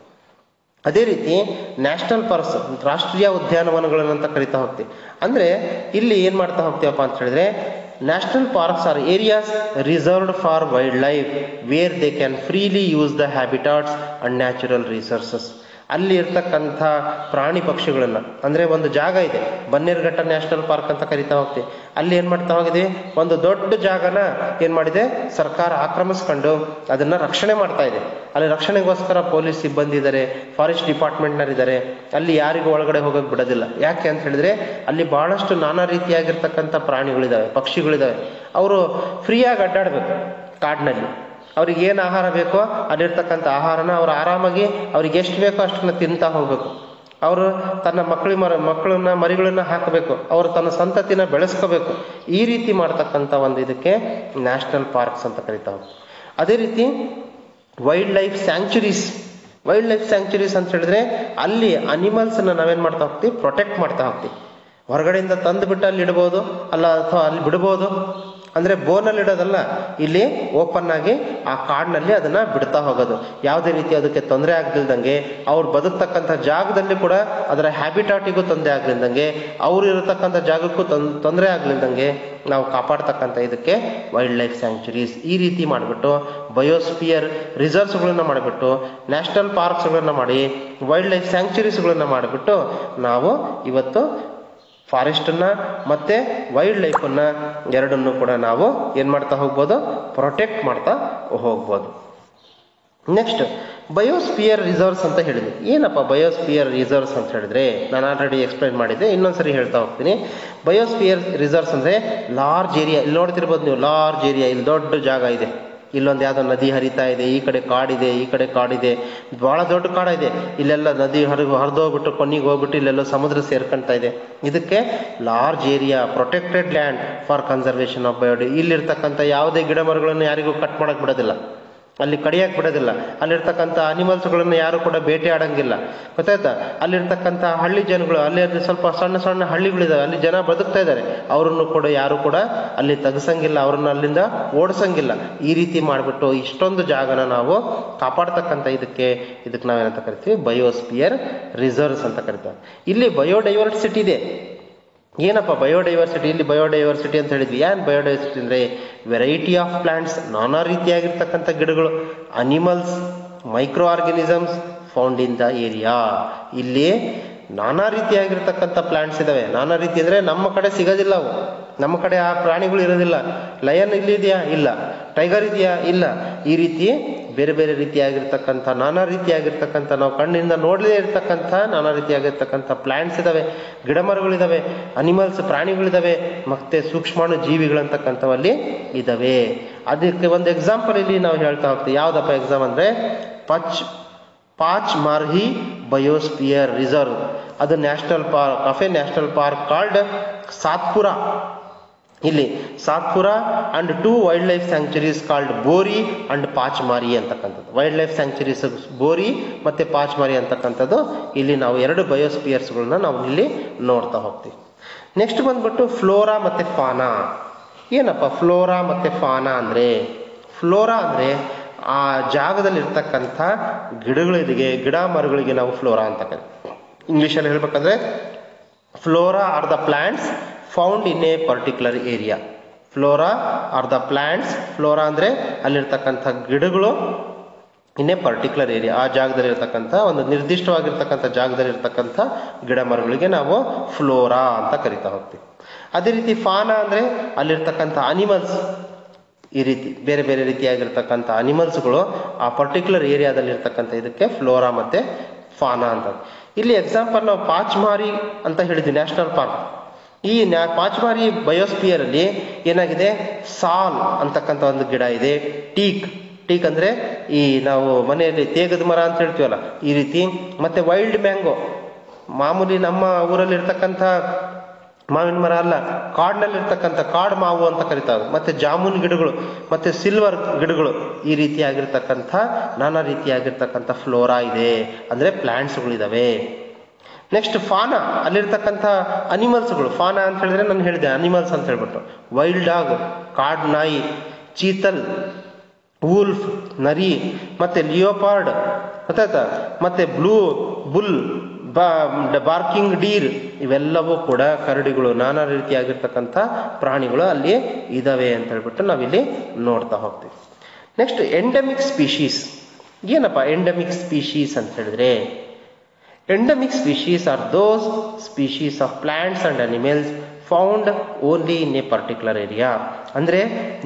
S1: ಅದೇ ರೀತಿ ನ್ಯಾಷನಲ್ ಪಾರ್ಕ್ಸ್ ರಾಷ್ಟ್ರೀಯ ಉದ್ಯಾನವನಗಳನ್ನಂತ ಕರಿತಾ ಹೋಗ್ತೀವಿ ಅಂದ್ರೆ ಇಲ್ಲಿ ಏನ್ ಮಾಡ್ತಾ ಹೋಗ್ತೀವಪ್ಪ ಅಂತ ಹೇಳಿದ್ರೆ national parks are areas reserved for wildlife where they can freely use the habitats and natural resources ಅಲ್ಲಿ ಇರ್ತಕ್ಕಂಥ ಪ್ರಾಣಿ ಪಕ್ಷಿಗಳನ್ನ ಅಂದ್ರೆ ಒಂದು ಜಾಗ ಇದೆ ಬನ್ನೇರುಘಟ್ಟ ನ್ಯಾಷನಲ್ ಪಾರ್ಕ್ ಅಂತ ಕರಿತಾ ಹೋಗ್ತೀವಿ ಅಲ್ಲಿ ಏನ್ ಮಾಡ್ತಾ ಹೋಗಿದೆ ಒಂದು ದೊಡ್ಡ ಜಾಗನ ಏನ್ ಮಾಡಿದೆ ಸರ್ಕಾರ ಆಕ್ರಮಿಸ್ಕೊಂಡು ಅದನ್ನ ರಕ್ಷಣೆ ಮಾಡ್ತಾ ಇದೆ ಅಲ್ಲಿ ರಕ್ಷಣೆಗೋಸ್ಕರ ಪೊಲೀಸ್ ಸಿಬ್ಬಂದಿ ಇದ್ದಾರೆ ಫಾರೆಸ್ಟ್ ಡಿಪಾರ್ಟ್ಮೆಂಟ್ನರ್ ಇದ್ದಾರೆ ಅಲ್ಲಿ ಯಾರಿಗೂ ಒಳಗಡೆ ಹೋಗಕ್ ಬಿಡೋದಿಲ್ಲ ಯಾಕೆ ಅಂತ ಹೇಳಿದ್ರೆ ಅಲ್ಲಿ ಬಹಳಷ್ಟು ನಾನಾ ರೀತಿಯಾಗಿರ್ತಕ್ಕಂಥ ಪ್ರಾಣಿಗಳಿದಾವೆ ಪಕ್ಷಿಗಳಿದಾವೆ ಅವರು ಫ್ರೀಯಾಗಿ ಅಡ್ಡಾಡ್ಬೇಕು ಕಾಡಿನಲ್ಲಿ ಅವ್ರಿಗೆ ಏನು ಆಹಾರ ಬೇಕೋ ಅಲ್ಲಿರ್ತಕ್ಕಂಥ ಆಹಾರನ ಅವ್ರು ಆರಾಮಾಗಿ ಅವ್ರಿಗೆ ಎಷ್ಟು ಬೇಕೋ ಅಷ್ಟನ್ನ ತಿಂತಾ ಹೋಗ್ಬೇಕು ಅವರು ತನ್ನ ಮಕ್ಕಳಿ ಮರ ಮಕ್ಕಳನ್ನ ಮರಿಗಳನ್ನ ಹಾಕಬೇಕು ಅವರು ತನ್ನ ಸಂತತಿನ ಬೆಳೆಸ್ಕೋಬೇಕು ಈ ರೀತಿ ಮಾಡ್ತಕ್ಕಂಥ ಒಂದು ಇದಕ್ಕೆ ನ್ಯಾಷನಲ್ ಪಾರ್ಕ್ಸ್ ಅಂತ ಕರಿತಾ ಹೋಗ್ತೀವಿ ಅದೇ ರೀತಿ wildlife sanctuaries wildlife sanctuaries ಅಂತ ಹೇಳಿದ್ರೆ ಅಲ್ಲಿ ಅನಿಮಲ್ಸ್ ನಾವೇನ್ ಮಾಡ್ತಾ ಹೋಗ್ತೀವಿ ಪ್ರೊಟೆಕ್ಟ್ ಮಾಡ್ತಾ ಹೋಗ್ತೀವಿ ಹೊರಗಡೆಯಿಂದ ತಂದು ಬಿಟ್ಟು ಅಲ್ಲಿ ಇಡ್ಬೋದು ಅಲ್ಲ ಅಥವಾ ಅಲ್ಲಿ ಬಿಡ್ಬೋದು ಅಂದ್ರೆ ಬೋನಲ್ಲಿ ಇಡೋದಲ್ಲ ಇಲ್ಲಿ ಓಪನ್ ಆಗಿ ಆ ಕಾಡಿನಲ್ಲಿ ಅದನ್ನ ಬಿಡ್ತಾ ಹೋಗೋದು ಯಾವುದೇ ರೀತಿ ಅದಕ್ಕೆ ತೊಂದರೆ ಆಗ್ದಿಲ್ದಂಗೆ ಅವ್ರು ಬದುಕ್ತಕ್ಕಂಥ ಜಾಗದಲ್ಲಿ ಕೂಡ ಅದರ ಹ್ಯಾಬಿಟಾಟಿಗೂ ತೊಂದರೆ ಆಗ್ಲಿಲ್ದಂಗೆ ಅವ್ರು ಇರತಕ್ಕಂಥ ಜಾಗಕ್ಕೂ ತೊಂದರೆ ಆಗ್ಲಿಲ್ದಂಗೆ ನಾವು ಕಾಪಾಡ್ತಕ್ಕಂಥ ಇದಕ್ಕೆ ವೈಲ್ಡ್ ಲೈಫ್ ಸ್ಯಾಂಕ್ಚುರೀಸ್ ಈ ರೀತಿ ಮಾಡಿಬಿಟ್ಟು ಬಯೋಸ್ಪಿಯರ್ ರಿಸರ್ವ್ಸ್ಗಳನ್ನ ಮಾಡಿಬಿಟ್ಟು ನ್ಯಾಷನಲ್ ಪಾರ್ಕ್ಸ್ಗಳನ್ನ ಮಾಡಿ ವೈಲ್ಡ್ ಲೈಫ್ ಸ್ಯಾಂಕ್ಚುರೀಸ್ಗಳನ್ನ ಮಾಡಿಬಿಟ್ಟು ನಾವು ಇವತ್ತು ಫಾರೆಸ್ಟನ್ನ ಮತ್ತೆ ವೈಲ್ಡ್ ಲೈಫನ್ನ ಎರಡನ್ನು ಕೂಡ ನಾವು ಏನ್ ಮಾಡ್ತಾ ಹೋಗ್ಬೋದು ಪ್ರೊಟೆಕ್ಟ್ ಮಾಡ್ತಾ ಹೋಗ್ಬೋದು ನೆಕ್ಸ್ಟ್ ಬಯೋಸ್ಪಿಯರ್ ರಿಸರ್ವ್ಸ್ ಅಂತ ಹೇಳಿದ್ವಿ ಏನಪ್ಪ ಬಯೋಸ್ಪಿಯರ್ ರಿಸರ್ವ್ಸ್ ಅಂತ ಹೇಳಿದ್ರೆ ನಾನು ಆಲ್ರೆಡಿ ಎಕ್ಸ್ಪ್ಲೈನ್ ಮಾಡಿದ್ದೆ ಇನ್ನೊಂದ್ಸರಿ ಹೇಳ್ತಾ ಹೋಗ್ತೀನಿ ಬಯೋಸ್ಪಿಯರ್ ರಿಸರ್ವ್ಸ್ ಅಂದ್ರೆ ಲಾರ್ಜ್ ಏರಿಯಾ ಇಲ್ಲಿ ನೋಡ್ತಿರ್ಬೋದು ನೀವು ಲಾರ್ಜ್ ಏರಿಯಾ ಇಲ್ಲಿ ದೊಡ್ಡ ಜಾಗ ಇದೆ ಇಲ್ಲೊಂದು ಯಾವುದೋ ನದಿ ಹರಿತಾ ಇದೆ ಈ ಕಡೆ ಕಾಡಿದೆ ಈ ಕಡೆ ಕಾಡಿದೆ ಬಹಳ ದೊಡ್ಡ ಕಾಡ ಇದೆ ಇಲ್ಲೆಲ್ಲ ನದಿ ಹರಿದು ಹರಿದೋಗ್ಬಿಟ್ಟು ಕೊನೆಗೆ ಹೋಗ್ಬಿಟ್ಟು ಇಲ್ಲೆಲ್ಲ ಸಮುದ್ರ ಸೇರ್ಕೊಂತ ಇದೆ ಇದಕ್ಕೆ large area protected land for conservation of ಬಯೋಡಿ ಇಲ್ಲಿರ್ತಕ್ಕಂಥ ಯಾವುದೇ ಗಿಡ ಮರಗಳನ್ನು ಯಾರಿಗೂ ಕಟ್ ಮಾಡಕ್ ಬಿಡೋದಿಲ್ಲ ಅಲ್ಲಿ ಕಡಿಯಕ್ ಬಿಡೋದಿಲ್ಲ ಅಲ್ಲಿರ್ತಕ್ಕಂಥ ಅನಿಮಲ್ಸ್ಗಳನ್ನ ಯಾರು ಕೂಡ ಬೇಟೆ ಆಡಂಗಿಲ್ಲ ಗೊತ್ತಾಯ್ತಾ ಅಲ್ಲಿರ್ತಕ್ಕಂಥ ಹಳ್ಳಿ ಜನಗಳು ಅಲ್ಲಿ ಅಲ್ಲಿ ಸ್ವಲ್ಪ ಸಣ್ಣ ಸಣ್ಣ ಹಳ್ಳಿಗಳಿದಾವೆ ಅಲ್ಲಿ ಜನ ಬದುಕ್ತಾ ಇದ್ದಾರೆ ಅವರನ್ನು ಕೂಡ ಯಾರು ಕೂಡ ಅಲ್ಲಿ ತೆಗ್ಸಂಗಿಲ್ಲ ಅವ್ರನ್ನ ಅಲ್ಲಿಂದ ಓಡಿಸಂಗಿಲ್ಲ ಈ ರೀತಿ ಮಾಡಿಬಿಟ್ಟು ಇಷ್ಟೊಂದು ಜಾಗನ ನಾವು ಕಾಪಾಡ್ತಕ್ಕಂಥ ಇದಕ್ಕೆ ಇದಕ್ಕೆ ನಾವೇನಂತ ಕರಿತೀವಿ ಬಯೋಸ್ಪಿಯರ್ ರಿಸರ್ವ್ಸ್ ಅಂತ ಕರಿತೀವಿ ಇಲ್ಲಿ ಬಯೋಡೈವರ್ಸಿಟಿ ಇದೆ ಏನಪ್ಪ ಬಯೋಡೈವರ್ಸಿಟಿ ಇಲ್ಲಿ ಬಯೋಡೈವರ್ಸಿಟಿ ಅಂತ ಹೇಳಿದ್ವಿ ಏನ್ ಬಯೋಡೈವರ್ಸಿಟಿ ಅಂದ್ರೆ ವೆರೈಟಿ ಆಫ್ ಪ್ಲಾಂಟ್ಸ್ ನಾನಾ ರೀತಿಯಾಗಿರ್ತಕ್ಕಂಥ ಗಿಡಗಳು animals microorganisms found in the area ಇಲ್ಲಿ ನಾನಾ ರೀತಿಯಾಗಿರ್ತಕ್ಕಂಥ ಪ್ಲಾಂಟ್ಸ್ ಇದಾವೆ ನಾನಾ ರೀತಿ ಅಂದರೆ ನಮ್ಮ ಕಡೆ ಸಿಗೋದಿಲ್ಲ ಅವು ನಮ್ಮ ಕಡೆ ಆ ಪ್ರಾಣಿಗಳು ಇರೋದಿಲ್ಲ ಲಯನ್ ಇಲ್ಲಿದೆಯಾ ಇಲ್ಲ ಟೈಗರ್ ಇದೆಯಾ ಇಲ್ಲ ಈ ರೀತಿ ಬೇರೆ ಬೇರೆ ರೀತಿಯಾಗಿರ್ತಕ್ಕಂಥ ನಾನಾ ರೀತಿಯಾಗಿರ್ತಕ್ಕಂಥ ನಾವು ಕಣ್ಣಿಂದ ನೋಡಲೇ ಇರ್ತಕ್ಕಂಥ ನಾನಾ ರೀತಿಯಾಗಿರ್ತಕ್ಕಂಥ ಪ್ಲಾಂಟ್ಸ್ ಇದಾವೆ ಗಿಡಮರಗಳಿದಾವೆ ಅನಿಮಲ್ಸ್ ಪ್ರಾಣಿಗಳಿದಾವೆ ಮತ್ತೆ ಸೂಕ್ಷ್ಮಾಣು ಜೀವಿಗಳಂತಕ್ಕಂಥವಲ್ಲಿ ಇದಾವೆ ಅದಕ್ಕೆ ಒಂದು ಎಕ್ಸಾಂಪಲ್ ಇಲ್ಲಿ ನಾವು ಹೇಳ್ತಾ ಹೋಗ್ತೀವಿ ಯಾವ್ದಪ್ಪ ಎಕ್ಸಾಮ್ ಅಂದ್ರೆ ಪಚ್ ಪಾಚ್ ಮಾರ್ಹಿ ಬಯೋಸ್ಪಿಯರ್ ರಿಸರ್ವ್ ಅದು national park of a national park called Satpura ಇಲ್ಲಿ Satpura and two wildlife sanctuaries called Bori and Pachmarhi ಅಂತಕ್ಕಂಥದ್ದು ವೈಲ್ಡ್ ಲೈಫ್ ಸ್ಯಾಂಕ್ಚುರೀಸ್ ಬೋರಿ ಮತ್ತೆ ಪಾಚ್ಮಾರಿ ಅಂತಕ್ಕಂಥದ್ದು ಇಲ್ಲಿ ನಾವು ಎರಡು ಬಯೋಸ್ಪಿಯರ್ಸ್ಗಳನ್ನ ನಾವು ಇಲ್ಲಿ ನೋಡ್ತಾ ಹೋಗ್ತೀವಿ ನೆಕ್ಸ್ಟ್ ಬಂದ್ಬಿಟ್ಟು ಫ್ಲೋರಾ ಮತ್ತೆ ಫಾನಾ ಏನಪ್ಪ ಫ್ಲೋರಾ ಮತ್ತೆ ಫಾನಾ ಅಂದ್ರೆ ಫ್ಲೋರಾ ಅಂದ್ರೆ ಆ ಜಾಗದಲ್ಲಿ ಇರ್ತಕ್ಕಂಥ ಗಿಡಗಳಿಗೆ ಗಿಡ ಮರಗಳಿಗೆ ನಾವು ಫ್ಲೋರಾ ಅಂತ ಕರಿತೀವಿ ಇಂಗ್ಲೀಷಲ್ಲಿ ಹೇಳ್ಬೇಕಂದ್ರೆ flora are the plants found in a particular area flora are the plants flora ಅಂದರೆ ಅಲ್ಲಿರ್ತಕ್ಕಂಥ ಗಿಡಗಳು ಇನ್ ಎ ಪರ್ಟಿಕ್ಯುಲರ್ ಏರಿಯಾ ಆ ಜಾಗದಲ್ಲಿ ಇರ್ತಕ್ಕಂಥ ಒಂದು ನಿರ್ದಿಷ್ಟವಾಗಿರ್ತಕ್ಕಂಥ ಜಾಗದಲ್ಲಿ ಇರ್ತಕ್ಕಂಥ ಗಿಡ ಮರಗಳಿಗೆ ನಾವು ಫ್ಲೋರಾ ಅಂತ ಕರಿತಾ ಹೋಗ್ತೀವಿ ಅದೇ ರೀತಿ ಫಾನಾ ಅಂದರೆ ಅಲ್ಲಿರ್ತಕ್ಕಂಥ ಅನಿಮಲ್ಸ್ ಈ ರೀತಿ ಬೇರೆ ಬೇರೆ ರೀತಿಯಾಗಿರ್ತಕ್ಕಂಥ ಅನಿಮಲ್ಸ್ಗಳು ಆ ಪರ್ಟಿಕ್ಯುಲರ್ ಏರಿಯಾದಲ್ಲಿ ಇರ್ತಕ್ಕಂಥ ಇದಕ್ಕೆ ಫ್ಲೋರಾ ಮತ್ತೆ ಫಾನಾ ಅಂತ ಇಲ್ಲಿ ಎಕ್ಸಾಂಪಲ್ ನಾವು ಪಾಚ್ಮಾರಿ ಅಂತ ಹೇಳಿದ್ವಿ ನ್ಯಾಷನಲ್ ಪಾರ್ಕ್ ಈ ನ್ಯಾ ಪಾಚ್ಮಾರಿ ಬಯೋಸ್ಪಿಯರ್ ಅಲ್ಲಿ ಏನಾಗಿದೆ ಸಾಲ್ ಅಂತಕ್ಕಂಥ ಒಂದು ಗಿಡ ಇದೆ ಟೀಕ್ ಟೀಕ್ ಅಂದ್ರೆ ಈ ನಾವು ಮನೆಯಲ್ಲಿ ತೇಗದ ಮರ ಅಂತ ಹೇಳ್ತೀವಲ್ಲ ಈ ರೀತಿ ಮತ್ತೆ ವೈಲ್ಡ್ ಮ್ಯಾಂಗೋ ಮಾಮೂಲಿ ನಮ್ಮ ಊರಲ್ಲಿ ಇರ್ತಕ್ಕಂಥ ಮಾವಿನ ಮರ ಅಲ್ಲ ಕಾಡ್ನಲ್ಲಿ ಇರ್ತಕ್ಕಂಥ ಕಾಡ್ ಮಾವು ಅಂತ ಕರಿತಾರೆ ಮತ್ತೆ ಜಾಮೂನ್ ಗಿಡಗಳು ಮತ್ತೆ ಸಿಲ್ವರ್ ಗಿಡಗಳು ಈ ರೀತಿಯಾಗಿರ್ತಕ್ಕಂಥ ನಾನಾ ರೀತಿಯಾಗಿರ್ತಕ್ಕಂಥ ಫ್ಲೋರಾ ಇದೆ ಅಂದ್ರೆ ಪ್ಲಾಂಟ್ಸ್ಗಳಿದಾವೆ ನೆಕ್ಸ್ಟ್ ಫಾನಾ ಅಲ್ಲಿರ್ತಕ್ಕಂಥ ಅನಿಮಲ್ಸ್ಗಳು ಫಾನಾ ಅಂತ ಹೇಳಿದ್ರೆ ನಾನು ಹೇಳಿದೆ ಅನಿಮಲ್ಸ್ ಅಂತ ಹೇಳ್ಬಿಟ್ಟು ವೈಲ್ಡ್ ಡಾಗ್ ಕಾಡ್ ನಾಯಿ ಚೀತಲ್ ವೂಲ್ಫ್ ನರಿ ಮತ್ತೆ ಲಿಯೋಪಾರ್ಡ್ ಗೊತ್ತಾಯ್ತಾ ಮತ್ತೆ ಬ್ಲೂ ಬುಲ್ ಬಾರ್ಕಿಂಗ್ ಡೀರ್ ಇವೆಲ್ಲವೂ ಕೂಡ ಕರಡಿಗಳು ನಾನಾ ರೀತಿಯಾಗಿರ್ತಕ್ಕಂಥ ಪ್ರಾಣಿಗಳು ಅಲ್ಲಿ ಇದಾವೆ ಅಂತ ಹೇಳ್ಬಿಟ್ಟು ನಾವಿಲ್ಲಿ ನೋಡ್ತಾ ಹೋಗ್ತೀವಿ ನೆಕ್ಸ್ಟ್ ಎಂಡಮಿಕ್ ಸ್ಪೀಶೀಸ್ ಏನಪ್ಪ ಎಂಡಮಿಕ್ ಸ್ಪೀಶೀಸ್ ಅಂತ ಹೇಳಿದ್ರೆ endemic species are those species of plants and animals found only in a particular area ಅಂದ್ರೆ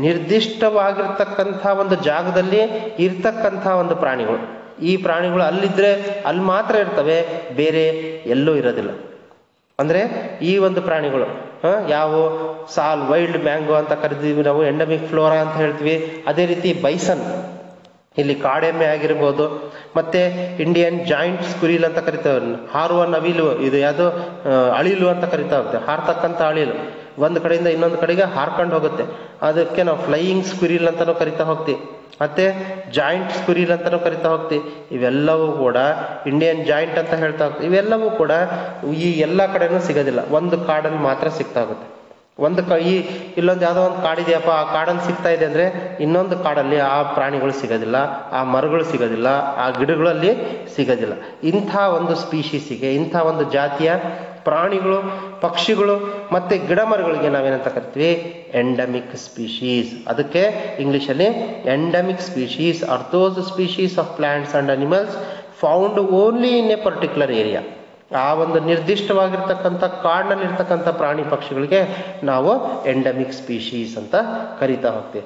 S1: ನಿರ್ದಿಷ್ಟವಾಗಿರ್ತಕ್ಕಂಥ ಒಂದು ಜಾಗದಲ್ಲಿ ಇರ್ತಕ್ಕಂಥ ಒಂದು ಪ್ರಾಣಿಗಳು ಈ ಪ್ರಾಣಿಗಳು ಅಲ್ಲಿದ್ರೆ ಅಲ್ಲಿ ಮಾತ್ರ ಇರ್ತವೆ ಬೇರೆ ಎಲ್ಲೂ ಇರೋದಿಲ್ಲ ಅಂದ್ರೆ ಈ ಒಂದು ಪ್ರಾಣಿಗಳು ಯಾವ ಸಾಲ್ ವೈಲ್ಡ್ ಮ್ಯಾಂಗೋ ಅಂತ ಕರಿತೀವಿ ನಾವು ಎಂಡಮಿಕ್ ಫ್ಲೋರಾ ಅಂತ ಹೇಳ್ತೀವಿ ಅದೇ ರೀತಿ ಬೈಸನ್ ಇಲ್ಲಿ ಕಾಡೆಮ್ಮೆ ಆಗಿರ್ಬೋದು ಮತ್ತೆ ಇಂಡಿಯನ್ ಜಾಯಿಂಟ್ ಸ್ಕುರಿಲ್ ಅಂತ ಕರಿತೇವೆ ಹಾರುವ ನವಿಲು ಇದು ಯಾವುದು ಅಳಿಲು ಅಂತ ಕರಿತಾ ಹೋಗುತ್ತೆ ಹಾರ್ತಕ್ಕಂಥ ಅಳಿಲು ಒಂದು ಕಡೆಯಿಂದ ಇನ್ನೊಂದು ಕಡೆಗೆ ಹಾರ್ಕೊಂಡು ಹೋಗುತ್ತೆ ಅದಕ್ಕೆ ನಾವು ಫ್ಲೈಯಿಂಗ್ ಸ್ಕ್ವಿರಿಲ್ ಅಂತಾನೂ ಕರಿತಾ ಹೋಗ್ತೀವಿ ಮತ್ತೆ ಜಾಯಿಂಟ್ ಸ್ಕ್ವಿರಿಲ್ ಅಂತಾನೂ ಕರಿತಾ ಹೋಗ್ತೀವಿ ಇವೆಲ್ಲವೂ ಕೂಡ ಇಂಡಿಯನ್ ಜಾಯಿಂಟ್ ಅಂತ ಹೇಳ್ತಾ ಹೋಗ್ತೀವಿ ಇವೆಲ್ಲವೂ ಕೂಡ ಈ ಎಲ್ಲ ಕಡೆನೂ ಸಿಗೋದಿಲ್ಲ ಒಂದು ಕಾಡಲ್ಲಿ ಮಾತ್ರ ಸಿಗ್ತಾ ಹೋಗುತ್ತೆ ಒಂದು ಕ ಈ ಇಲ್ಲೊಂದು ಯಾವುದೋ ಒಂದು ಕಾಡಿದೆಯಪ್ಪ ಆ ಕಾಡಲ್ಲಿ ಸಿಗ್ತಾ ಇದೆ ಅಂದ್ರೆ ಇನ್ನೊಂದು ಕಾಡಲ್ಲಿ ಆ ಪ್ರಾಣಿಗಳು ಸಿಗೋದಿಲ್ಲ ಆ ಮರಗಳು ಸಿಗೋದಿಲ್ಲ ಆ ಗಿಡಗಳಲ್ಲಿ ಸಿಗೋದಿಲ್ಲ ಇಂಥ ಒಂದು ಸ್ಪೀಶೀಸಿಗೆ ಇಂಥ ಒಂದು ಜಾತಿಯ ಪ್ರಾಣಿಗಳು ಪಕ್ಷಿಗಳು ಮತ್ತೆ ಗಿಡ ಮರಗಳಿಗೆ ನಾವೇನಂತ ಕರಿತೀವಿ ಎಂಡಮಿಕ್ ಸ್ಪೀಶೀಸ್ ಅದಕ್ಕೆ ಇಂಗ್ಲಿಷಲ್ಲಿ endemic species are those species of plants and animals found only in a particular area ಆ ಒಂದು ನಿರ್ದಿಷ್ಟವಾಗಿರ್ತಕ್ಕಂಥ ಕಾಡಿನಲ್ಲಿರ್ತಕ್ಕಂಥ ಪ್ರಾಣಿ ಪಕ್ಷಿಗಳಿಗೆ ನಾವು ಎಂಡಮಿಕ್ ಸ್ಪೀಶೀಸ್ ಅಂತ ಕರಿತಾ ಹೋಗ್ತೀವಿ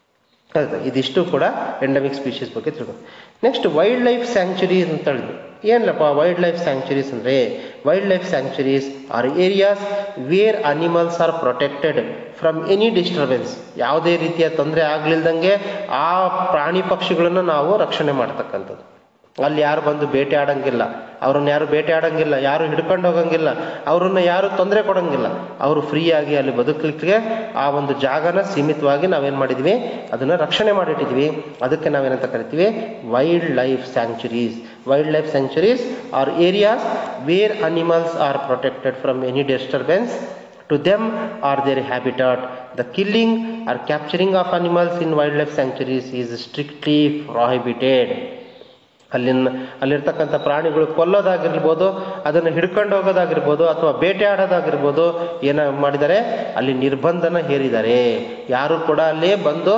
S1: ಹೌದಾ ಇದಿಷ್ಟು ಕೂಡ ಎಂಡಮಿಕ್ ಸ್ಪೀಶೀಸ್ ಬಗ್ಗೆ ತಿಳ್ಕೊ ನೆಕ್ಸ್ಟ್ ವೈಲ್ಡ್ ಲೈಫ್ ಸ್ಯಾಂಕ್ಚುರೀಸ್ ಅಂತ ಹೇಳಿದ್ವಿ ಏನಲ್ಲಪ್ಪ ವೈಲ್ಡ್ ಲೈಫ್ ಸ್ಯಾಂಕ್ಚುರೀಸ್ ಅಂದರೆ wildlife sanctuaries are areas where animals are protected from any disturbance ಯಾವುದೇ ರೀತಿಯ ತೊಂದರೆ ಆಗ್ಲಿಲ್ದಂಗೆ ಆ ಪ್ರಾಣಿ ಪಕ್ಷಿಗಳನ್ನು ನಾವು ರಕ್ಷಣೆ ಮಾಡ್ತಕ್ಕಂಥದ್ದು ಅಲ್ಲಿ ಯಾರು ಬಂದು ಬೇಟೆ ಆಡಂಗಿಲ್ಲ ಅವ್ರನ್ನ ಯಾರು ಬೇಟೆ ಆಡಂಗಿಲ್ಲ ಯಾರು ಹಿಡ್ಕೊಂಡು ಹೋಗಂಗಿಲ್ಲ ಅವ್ರನ್ನ ಯಾರು ತೊಂದರೆ ಕೊಡಂಗಿಲ್ಲ ಅವರು ಫ್ರೀಯಾಗಿ ಅಲ್ಲಿ ಬದುಕಲಿಕ್ಕೆ ಆ ಒಂದು ಜಾಗನ ಸೀಮಿತವಾಗಿ ನಾವೇನ್ ಮಾಡಿದ್ವಿ ಅದನ್ನ ರಕ್ಷಣೆ ಮಾಡಿಟ್ಟಿದ್ವಿ ಅದಕ್ಕೆ ನಾವೇನಂತ ಕರಿತೀವಿ wildlife sanctuaries wildlife sanctuaries are areas where animals are protected from any disturbance to them are their habitat. The killing or capturing of animals in wildlife sanctuaries is strictly prohibited. ಅಲ್ಲಿನ ಅಲ್ಲಿರ್ತಕ್ಕಂಥ ಪ್ರಾಣಿಗಳು ಕೊಲ್ಲೋದಾಗಿರ್ಬೋದು ಅದನ್ನು ಹಿಡ್ಕೊಂಡು ಹೋಗೋದಾಗಿರ್ಬೋದು ಅಥವಾ ಬೇಟೆ ಆಡೋದಾಗಿರ್ಬೋದು ಏನ ಮಾಡಿದ್ದಾರೆ ಅಲ್ಲಿ ನಿರ್ಬಂಧನ ಹೇರಿದ್ದಾರೆ ಯಾರು ಕೂಡ ಅಲ್ಲಿ ಬಂದು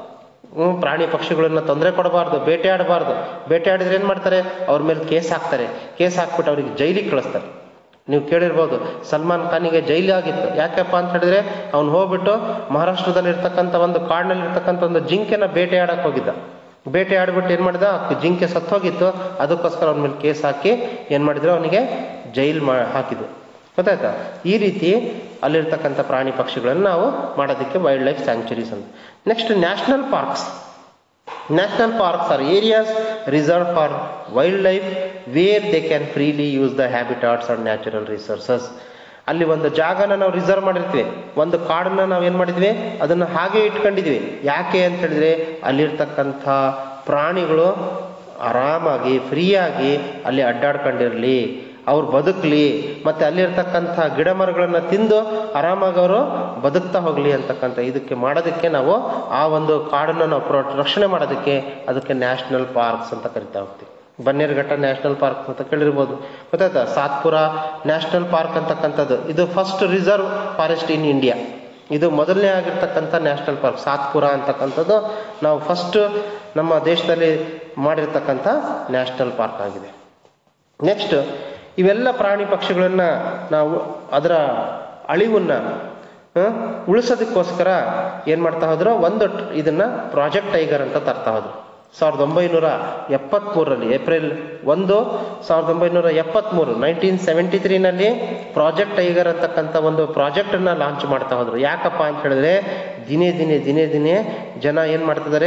S1: ಹ್ಮ್, ಪ್ರಾಣಿ ಪಕ್ಷಿಗಳನ್ನ ತೊಂದರೆ ಕೊಡಬಾರ್ದು ಬೇಟೆ ಆಡಬಾರ್ದು ಬೇಟೆ ಆಡಿದ್ರೆ ಏನ್ ಮಾಡ್ತಾರೆ ಅವ್ರ ಮೇಲೆ ಕೇಸ್ ಹಾಕ್ತಾರೆ ಕೇಸ್ ಹಾಕ್ಬಿಟ್ಟು ಅವ್ರಿಗೆ ಜೈಲಿಗೆ ಕಳಿಸ್ತಾರೆ ನೀವು ಕೇಳಿರ್ಬೋದು ಸಲ್ಮಾನ್ ಖಾನಿಗೆ ಜೈಲು ಆಗಿತ್ತು ಯಾಕಪ್ಪ ಅಂತ ಹೇಳಿದ್ರೆ ಅವ್ನು ಹೋಗ್ಬಿಟ್ಟು ಮಹಾರಾಷ್ಟ್ರದಲ್ಲಿ ಇರ್ತಕ್ಕಂಥ ಒಂದು ಕಾಡಿನಲ್ಲಿ ಇರ್ತಕ್ಕಂಥ ಒಂದು ಜಿಂಕೆನ ಬೇಟೆಯಾಡಕ್ಕೆ ಹೋಗಿದ್ದ ಬೇಟೆ ಆಡ್ಬಿಟ್ಟು ಏನು ಮಾಡಿದ ಜಿಂಕೆ ಸತ್ತೋಗಿತ್ತು ಅದಕ್ಕೋಸ್ಕರ ಅವನ ಮೇಲೆ ಕೇಸ್ ಹಾಕಿ ಏನು ಮಾಡಿದ್ರು ಅವನಿಗೆ ಜೈಲ್ ಮಾ ಹಾಕಿದ್ರು ಗೊತ್ತಾಯ್ತಾ ಈ ರೀತಿ ಅಲ್ಲಿರ್ತಕ್ಕಂಥ ಪ್ರಾಣಿ ಪಕ್ಷಿಗಳನ್ನು ನಾವು ಮಾಡೋದಕ್ಕೆ ವೈಲ್ಡ್ ಲೈಫ್ ಸ್ಯಾಂಕ್ಚುರೀಸ್ ಅಂತ next national parks national parks are areas reserve for wildlife where they can freely use the habitats and natural resources ಅಲ್ಲಿ ಒಂದು ಜಾಗನ ನಾವು ರಿಸರ್ವ್ ಮಾಡಿರ್ತೀವಿ ಒಂದು ಕಾಡನ್ನ ನಾವು ಏನು ಮಾಡಿದ್ವಿ ಅದನ್ನು ಹಾಗೆ ಇಟ್ಕೊಂಡಿದ್ವಿ ಯಾಕೆ ಅಂತ ಹೇಳಿದ್ರೆ ಅಲ್ಲಿರ್ತಕ್ಕಂಥ ಪ್ರಾಣಿಗಳು ಆರಾಮಾಗಿ ಫ್ರೀಯಾಗಿ ಅಲ್ಲಿ ಅಡ್ಡಾಡ್ಕೊಂಡಿರಲಿ ಅವ್ರು ಬದುಕಲಿ ಮತ್ತೆ ಅಲ್ಲಿರ್ತಕ್ಕಂಥ ಗಿಡ ಮರಗಳನ್ನ ತಿಂದು ಆರಾಮಾಗಿ ಅವರು ಬದುಕ್ತಾ ಹೋಗ್ಲಿ ಅಂತಕ್ಕಂಥ ಇದಕ್ಕೆ ಮಾಡೋದಕ್ಕೆ ನಾವು ಆ ಒಂದು ಕಾಡನ್ನು ನಾವು ಪ್ರೊ ರಕ್ಷಣೆ ಮಾಡೋದಕ್ಕೆ ಅದಕ್ಕೆ ನ್ಯಾಷನಲ್ ಪಾರ್ಕ್ಸ್ ಅಂತ ಕರಿತಾ ಹೋಗ್ತೀವಿ ಬನ್ನೇರುಘಟ್ಟ ನ್ಯಾಷನಲ್ ಪಾರ್ಕ್ ಅಂತ ಕೇಳಿರ್ಬೋದು ಗೊತ್ತಾಯ್ತಾ ಸಾತ್ಪುರ ನ್ಯಾಷನಲ್ ಪಾರ್ಕ್ ಅಂತಕ್ಕಂಥದ್ದು ಇದು first reserve forest in India ಇದು ಮೊದಲನೇ ಆಗಿರ್ತಕ್ಕಂಥ ನ್ಯಾಷನಲ್ ಪಾರ್ಕ್ ಸಾತ್ಪುರ ಅಂತಕ್ಕಂಥದ್ದು ನಾವು ಫಸ್ಟ್ ನಮ್ಮ ದೇಶದಲ್ಲಿ ಮಾಡಿರ್ತಕ್ಕಂಥ ನ್ಯಾಷನಲ್ ಪಾರ್ಕ್ ಆಗಿದೆ ನೆಕ್ಸ್ಟ್ ಇವೆಲ್ಲ ಪ್ರಾಣಿ ಪಕ್ಷಿಗಳನ್ನ ನಾವು ಅದರ ಅಳಿವನ್ನ ಆ, ಉಳಿಸೋದಕ್ಕೋಸ್ಕರ ಏನ್ ಮಾಡ್ತಾ ಹೋದ್ರು ಒಂದು ಟ್- ಇದನ್ನ ಪ್ರಾಜೆಕ್ಟ್ ಟೈಗರ್ ಅಂತ ತರ್ತಾ ಹೋದ್ರು ಸಾವಿರದ ಒಂಬೈನೂರ ಎಪ್ಪತ್ಮೂರರಲ್ಲಿ ಏಪ್ರಿಲ್ ಒಂದು ಸಾವಿರದ ಒಂಬೈನೂರ ಎಪ್ಪತ್ಮೂರು ನೈನ್ಟೀನ್ ಸೆವೆಂಟಿ ತ್ರೀನಲ್ಲಿ ಪ್ರಾಜೆಕ್ಟ್ ಟೈಗರ್ ಅಂತಕ್ಕಂಥ ಒಂದು ಪ್ರಾಜೆಕ್ಟ್ ಅನ್ನ ಲಾಂಚ್ ಮಾಡ್ತಾ ಹೋದ್ರು ಯಾಕಪ್ಪ ಅಂತ ಹೇಳಿದ್ರೆ ದಿನೇ ದಿನೇ ದಿನೇ ದಿನೇ ಜನ ಏನ್ ಮಾಡ್ತಿದ್ದಾರೆ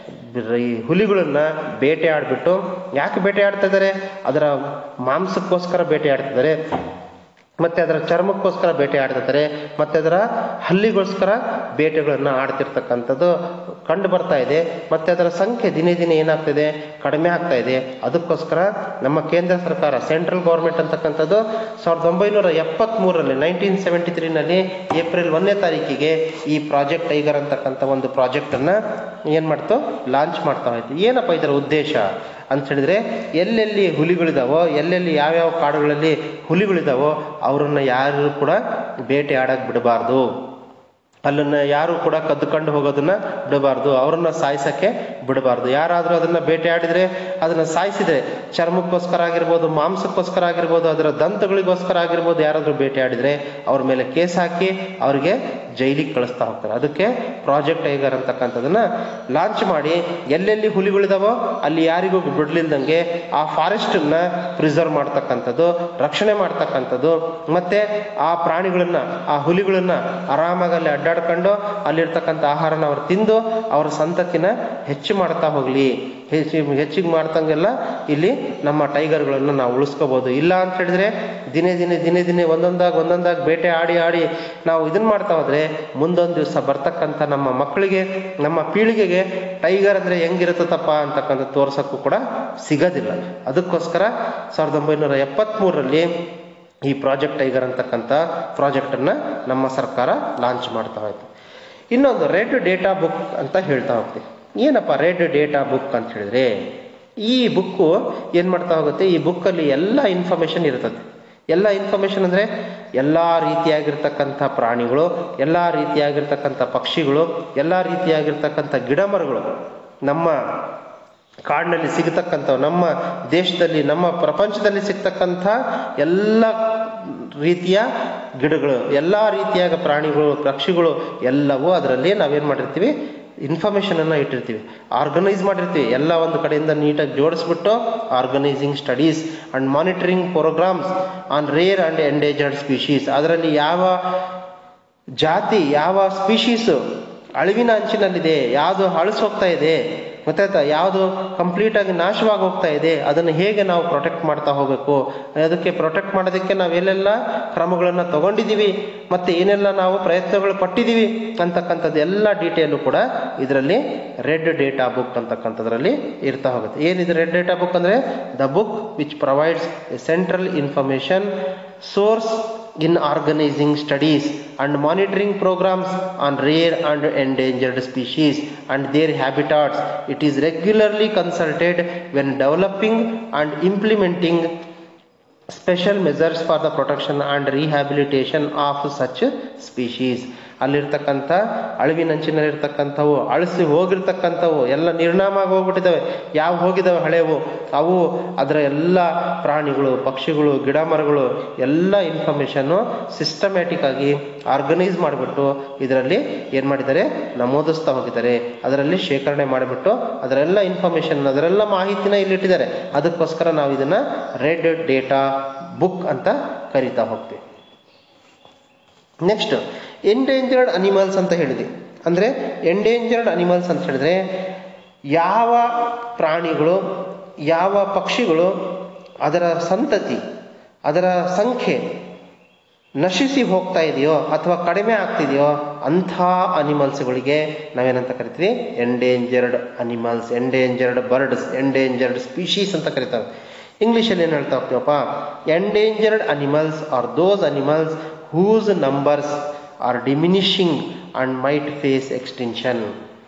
S1: ಈ ಹುಲಿಗಳನ್ನ ಬೇಟೆ ಆಡ್ಬಿಟ್ಟು ಯಾಕೆ ಬೇಟೆ ಆಡ್ತಾ ಇದ್ದಾರೆ ಅದರ ಮಾಂಸಕ್ಕೋಸ್ಕರ ಬೇಟೆ ಆಡ್ತಿದ್ದಾರೆ ಮತ್ತೆ ಅದರ ಚರ್ಮಕ್ಕೋಸ್ಕರ ಬೇಟೆ ಆಡ್ತಿದ್ದಾರೆ ಮತ್ತೆ ಅದರ ಹಲ್ಲಿಗೋಸ್ಕರ ಬೇಟೆಗಳನ್ನ ಆಡ್ತಿರ್ತಕ್ಕಂಥದ್ದು ಕಂಡು ಬರ್ತಾ ಇದೆ ಮತ್ತೆ ಅದರ ಸಂಖ್ಯೆ ದಿನೇ ದಿನೇ ಏನಾಗ್ತಿದೆ ಕಡಿಮೆ ಆಗ್ತಾ ಇದೆ ಅದಕ್ಕೋಸ್ಕರ ನಮ್ಮ ಕೇಂದ್ರ ಸರ್ಕಾರ ಸೆಂಟ್ರಲ್ ಗೌರ್ಮೆಂಟ್ ಅಂತಕ್ಕಂಥದ್ದು ಸಾವಿರದ ಒಂಬೈನೂರ ಎಪ್ಪತ್ಮೂರರಲ್ಲಿ ನೈನ್ಟೀನ್ ಸೆವೆಂಟಿ ತ್ರೀನಲ್ಲಿ ಏಪ್ರಿಲ್ ಒಂದನೇ ತಾರೀಕಿಗೆ ಈ ಪ್ರಾಜೆಕ್ಟ್ ಟೈಗರ್ ಅಂತಕ್ಕಂಥ ಒಂದು ಪ್ರಾಜೆಕ್ಟ್ ಅನ್ನ ಏನ್ ಮಾಡ್ತು ಲಾಂಚ್ ಮಾಡ್ತಾ ಹೋಯ್ತು ಏನಪ್ಪ ಇದರ ಉದ್ದೇಶ ಅಂತ ಹೇಳಿದ್ರೆ ಎಲ್ಲೆಲ್ಲಿ ಹುಲಿಗಳಿದಾವೋ ಎಲ್ಲೆಲ್ಲಿ ಯಾವ್ಯಾವ ಕಾಡುಗಳಲ್ಲಿ ಹುಲಿಗಳಿದಾವೋ ಅವರನ್ನ ಯಾರು ಕೂಡ ಬೇಟೆ ಆಡಕ್ ಬಿಡಬಾರ್ದು ಅಲ್ಲನ್ನ ಯಾರು ಕೂಡ ಕದ್ದುಕೊಂಡು ಹೋಗೋದನ್ನ ಬಿಡಬಾರ್ದು ಅವರನ್ನ ಸಾಯಿಸಕ್ಕೆ ಬಿಡಬಾರ್ದು ಯಾರಾದ್ರೂ ಅದನ್ನ ಬೇಟೆ ಆಡಿದ್ರೆ ಅದನ್ನ ಸಾಯಿಸಿದ್ರೆ ಚರ್ಮಕ್ಕೋಸ್ಕರ ಆಗಿರ್ಬೋದು ಮಾಂಸಕ್ಕೋಸ್ಕರ ಆಗಿರ್ಬೋದು ಅದರ ದಂತಗಳಿಗೋಸ್ಕರ ಆಗಿರ್ಬೋದು ಯಾರಾದ್ರೂ ಬೇಟೆ ಆಡಿದ್ರೆ ಅವ್ರ ಮೇಲೆ ಕೇಸ್ ಹಾಕಿ ಅವ್ರಿಗೆ ಜೈಲಿಗೆ ಕಳಿಸ್ತಾ ಹೋಗ್ತಾರೆ ಅದಕ್ಕೆ ಪ್ರಾಜೆಕ್ಟ್ ಟೈಗರ್ ಅಂತಕ್ಕಂಥದನ್ನ ಲಾಂಚ್ ಮಾಡಿ ಎಲ್ಲೆಲ್ಲಿ ಹುಲಿಗಳಿದಾವೋ ಅಲ್ಲಿ ಯಾರಿಗೂ ಬಿಡ್ಲಿಲ್ದಂಗೆ ಆ ಫಾರೆಸ್ಟ್ ಅನ್ನ ಪ್ರಿಸರ್ವ್ ಮಾಡ್ತಕ್ಕಂಥದ್ದು ರಕ್ಷಣೆ ಮಾಡ್ತಕ್ಕಂಥದ್ದು ಮತ್ತೆ ಆ ಪ್ರಾಣಿಗಳನ್ನ ಆ ಹುಲಿಗಳನ್ನ ಆರಾಮಾಗಿ ಅಲ್ಲಿ ಅಡ್ಡಾಡ್ಕೊಂಡು ಅಲ್ಲಿರ್ತಕ್ಕಂಥ ಆಹಾರನ ಅವ್ರು ತಿಂದು ಅವರ ಸಂತತಿನ ಹೆಚ್ಚು ಮಾಡ್ತಾ ಹೋಗ್ಲಿ ಹೆಚ್ಚು ಹೆಚ್ಚಿಗೆ ಮಾಡ್ತಂಗೆಲ್ಲ ಇಲ್ಲಿ ನಮ್ಮ ಟೈಗರ್ಗಳನ್ನು ನಾವು ಉಳಿಸ್ಕೋಬಹುದು ಇಲ್ಲ ಅಂತ ಹೇಳಿದ್ರೆ ದಿನೇ ದಿನೇ ದಿನೇ ದಿನೇ ಒಂದೊಂದಾಗಿ ಒಂದೊಂದಾಗಿ ಬೇಟೆ ಆಡಿ ಆಡಿ ನಾವು ಇದನ್ನ ಮಾಡ್ತಾ ಹೋದ್ರೆ ಮುಂದೊಂದು ದಿವಸ ಬರ್ತಕ್ಕಂಥ ನಮ್ಮ ಮಕ್ಕಳಿಗೆ ನಮ್ಮ ಪೀಳಿಗೆಗೆ ಟೈಗರ್ ಅಂದ್ರೆ ಹೆಂಗಿರುತ್ತಪ್ಪ ಅಂತಕ್ಕಂಥ ತೋರ್ಸಕ್ಕೂ ಕೂಡ ಸಿಗೋದಿಲ್ಲ ಅದಕ್ಕೋಸ್ಕರ ಸಾವಿರದ ಒಂಬೈನೂರ ಎಪ್ಪತ್ಮೂರರಲ್ಲಿ ಈ ಪ್ರಾಜೆಕ್ಟ್ ಟೈಗರ್ ಅಂತಕ್ಕಂಥ ಪ್ರಾಜೆಕ್ಟ್ ಅನ್ನ ನಮ್ಮ ಸರ್ಕಾರ ಲಾಂಚ್ ಮಾಡ್ತಾ ಹೋಯ್ತು ಇನ್ನೊಂದು ರೆಡ್ ಡೇಟಾ ಬುಕ್ ಅಂತ ಹೇಳ್ತಾ ಹೋಗ್ತೀವಿ ಏನಪ್ಪ ರೆಡ್ ಡೇಟಾ ಬುಕ್ ಅಂತ ಹೇಳಿದ್ರೆ ಈ ಬುಕ್ಕು ಏನ್ ಮಾಡ್ತಾ ಹೋಗುತ್ತೆ ಈ ಬುಕ್ಕಲ್ಲಿ ಎಲ್ಲ ಇನ್ಫಾರ್ಮೇಶನ್ ಇರ್ತದೆ ಎಲ್ಲ ಇನ್ಫಾರ್ಮೇಶನ್ ಅಂದ್ರೆ ಎಲ್ಲಾ ರೀತಿಯಾಗಿರ್ತಕ್ಕಂಥ ಪ್ರಾಣಿಗಳು ಎಲ್ಲಾ ರೀತಿಯಾಗಿರ್ತಕ್ಕಂಥ ಪಕ್ಷಿಗಳು ಎಲ್ಲಾ ರೀತಿಯಾಗಿರ್ತಕ್ಕಂಥ ಗಿಡ ಮರಗಳು ನಮ್ಮ ಕಾಡಿನಲ್ಲಿ ಸಿಗತಕ್ಕಂಥ ನಮ್ಮ ದೇಶದಲ್ಲಿ ನಮ್ಮ ಪ್ರಪಂಚದಲ್ಲಿ ಸಿಗ್ತಕ್ಕಂಥ ಎಲ್ಲ ರೀತಿಯ ಗಿಡಗಳು ಎಲ್ಲ ರೀತಿಯಾದ ಪ್ರಾಣಿಗಳು ಪಕ್ಷಿಗಳು ಎಲ್ಲವೂ ಅದರಲ್ಲಿ ನಾವೇನ್ ಮಾಡಿರ್ತೀವಿ ಇನ್ಫಾರ್ಮೇಶನ್ ಅನ್ನ ಇಟ್ಟಿರ್ತೀವಿ ಆರ್ಗನೈಸ್ ಮಾಡಿರ್ತೀವಿ ಎಲ್ಲ ಒಂದು ಕಡೆಯಿಂದ ನೀಟಾಗಿ ಜೋಡಿಸ್ಬಿಟ್ಟು organising studies and monitoring programmes on rare and endangered species ಅದರಲ್ಲಿ ಯಾವ ಜಾತಿ ಯಾವ ಸ್ಪೀಶೀಸು ಅಳಿವಿನ ಅಂಚಿನಲ್ಲಿದೆ ಯಾವುದು ಅಳಿಸ್ ಹೋಗ್ತಾ ಇದೆ ಗೊತ್ತಾಯ್ತಾ ಯಾವುದು ಕಂಪ್ಲೀಟ್ ಆಗಿ ನಾಶವಾಗಿ ಹೋಗ್ತಾ ಇದೆ ಅದನ್ನು ಹೇಗೆ ನಾವು ಪ್ರೊಟೆಕ್ಟ್ ಮಾಡ್ತಾ ಹೋಗಬೇಕು ಅದಕ್ಕೆ ಪ್ರೊಟೆಕ್ಟ್ ಮಾಡೋದಕ್ಕೆ ನಾವು ಎಲ್ಲೆಲ್ಲ ಕ್ರಮಗಳನ್ನ ತಗೊಂಡಿದ್ದೀವಿ ಮತ್ತೆ ಏನೆಲ್ಲ ನಾವು ಪ್ರಯತ್ನಗಳು ಪಟ್ಟಿದ್ದೀವಿ ಅಂತಕ್ಕಂಥದ್ದು ಎಲ್ಲ ಡೀಟೇಲು ಕೂಡ ಇದರಲ್ಲಿ ರೆಡ್ ಡೇಟಾ ಬುಕ್ ಅಂತಕ್ಕಂಥದ್ರಲ್ಲಿ ಇರ್ತಾ ಹೋಗುತ್ತೆ ಏನಿದೆ ರೆಡ್ ಡೇಟಾ ಬುಕ್ ಅಂದ್ರೆ the book which provides a central information source in organizing studies and monitoring programs on rare and endangered species and their habitats. It is regularly consulted when developing and implementing special measures for the protection and rehabilitation of such species. ಅಲ್ಲಿರ್ತಕ್ಕಂಥ ಅಳಿವಿನಂಚಿನಲ್ಲಿರ್ತಕ್ಕಂಥವು ಅಳಿಸಿ ಹೋಗಿರ್ತಕ್ಕಂಥವು ಎಲ್ಲ ನಿರ್ನಾಮ ಆಗಿ ಹೋಗ್ಬಿಟ್ಟಿದ್ದಾವೆ ಯಾವ ಹೋಗಿದ್ದಾವೆ ಹಳೆವು ಅವು ಅದರ ಎಲ್ಲ ಪ್ರಾಣಿಗಳು ಪಕ್ಷಿಗಳು ಗಿಡ ಮರಗಳು ಎಲ್ಲ ಇನ್ಫಾರ್ಮೇಷನ್ನು ಸಿಸ್ಟಮ್ಯಾಟಿಕ್ ಆಗಿ ಆರ್ಗನೈಸ್ ಮಾಡಿಬಿಟ್ಟು ಇದರಲ್ಲಿ ಏನು ಮಾಡಿದ್ದಾರೆ ನಮೂದಿಸ್ತಾ ಹೋಗಿದ್ದಾರೆ ಅದರಲ್ಲಿ ಶೇಖರಣೆ ಮಾಡಿಬಿಟ್ಟು ಅದರೆಲ್ಲ ಇನ್ಫಾರ್ಮೇಷನ್ ಅದರೆಲ್ಲ ಮಾಹಿತಿನ ಇಲ್ಲಿಟ್ಟಿದ್ದಾರೆ ಅದಕ್ಕೋಸ್ಕರ ನಾವು ಇದನ್ನ ರೆಡ್ ಡೇಟಾ ಬುಕ್ ಅಂತ ಕರಿತಾ ಹೋಗ್ತೀವಿ ನೆಕ್ಸ್ಟ್ ಎಂಡೇಂಜರ್ಡ್ ಅನಿಮಲ್ಸ್ ಅಂತ ಹೇಳಿದ್ವಿ ಅಂದರೆ ಎಂಡೇಂಜರ್ಡ್ ಅನಿಮಲ್ಸ್ ಅಂತ ಹೇಳಿದ್ರೆ ಯಾವ ಪ್ರಾಣಿಗಳು ಯಾವ ಪಕ್ಷಿಗಳು ಅದರ ಸಂತತಿ ಅದರ ಸಂಖ್ಯೆ ನಶಿಸಿ ಹೋಗ್ತಾ ಇದೆಯೋ ಅಥವಾ ಕಡಿಮೆ ಆಗ್ತಿದೆಯೋ ಅಂಥ ಅನಿಮಲ್ಸ್ಗಳಿಗೆ ನಾವೇನಂತ ಕರಿತೀವಿ endangered animals endangered birds endangered species ಅಂತ ಕರಿತಾರೆ ಇಂಗ್ಲೀಷಲ್ಲಿ ಏನು ಹೇಳ್ತಾ ಹೋಗ್ತೀವಪ್ಪ endangered animals are those animals whose numbers are diminishing and might face extension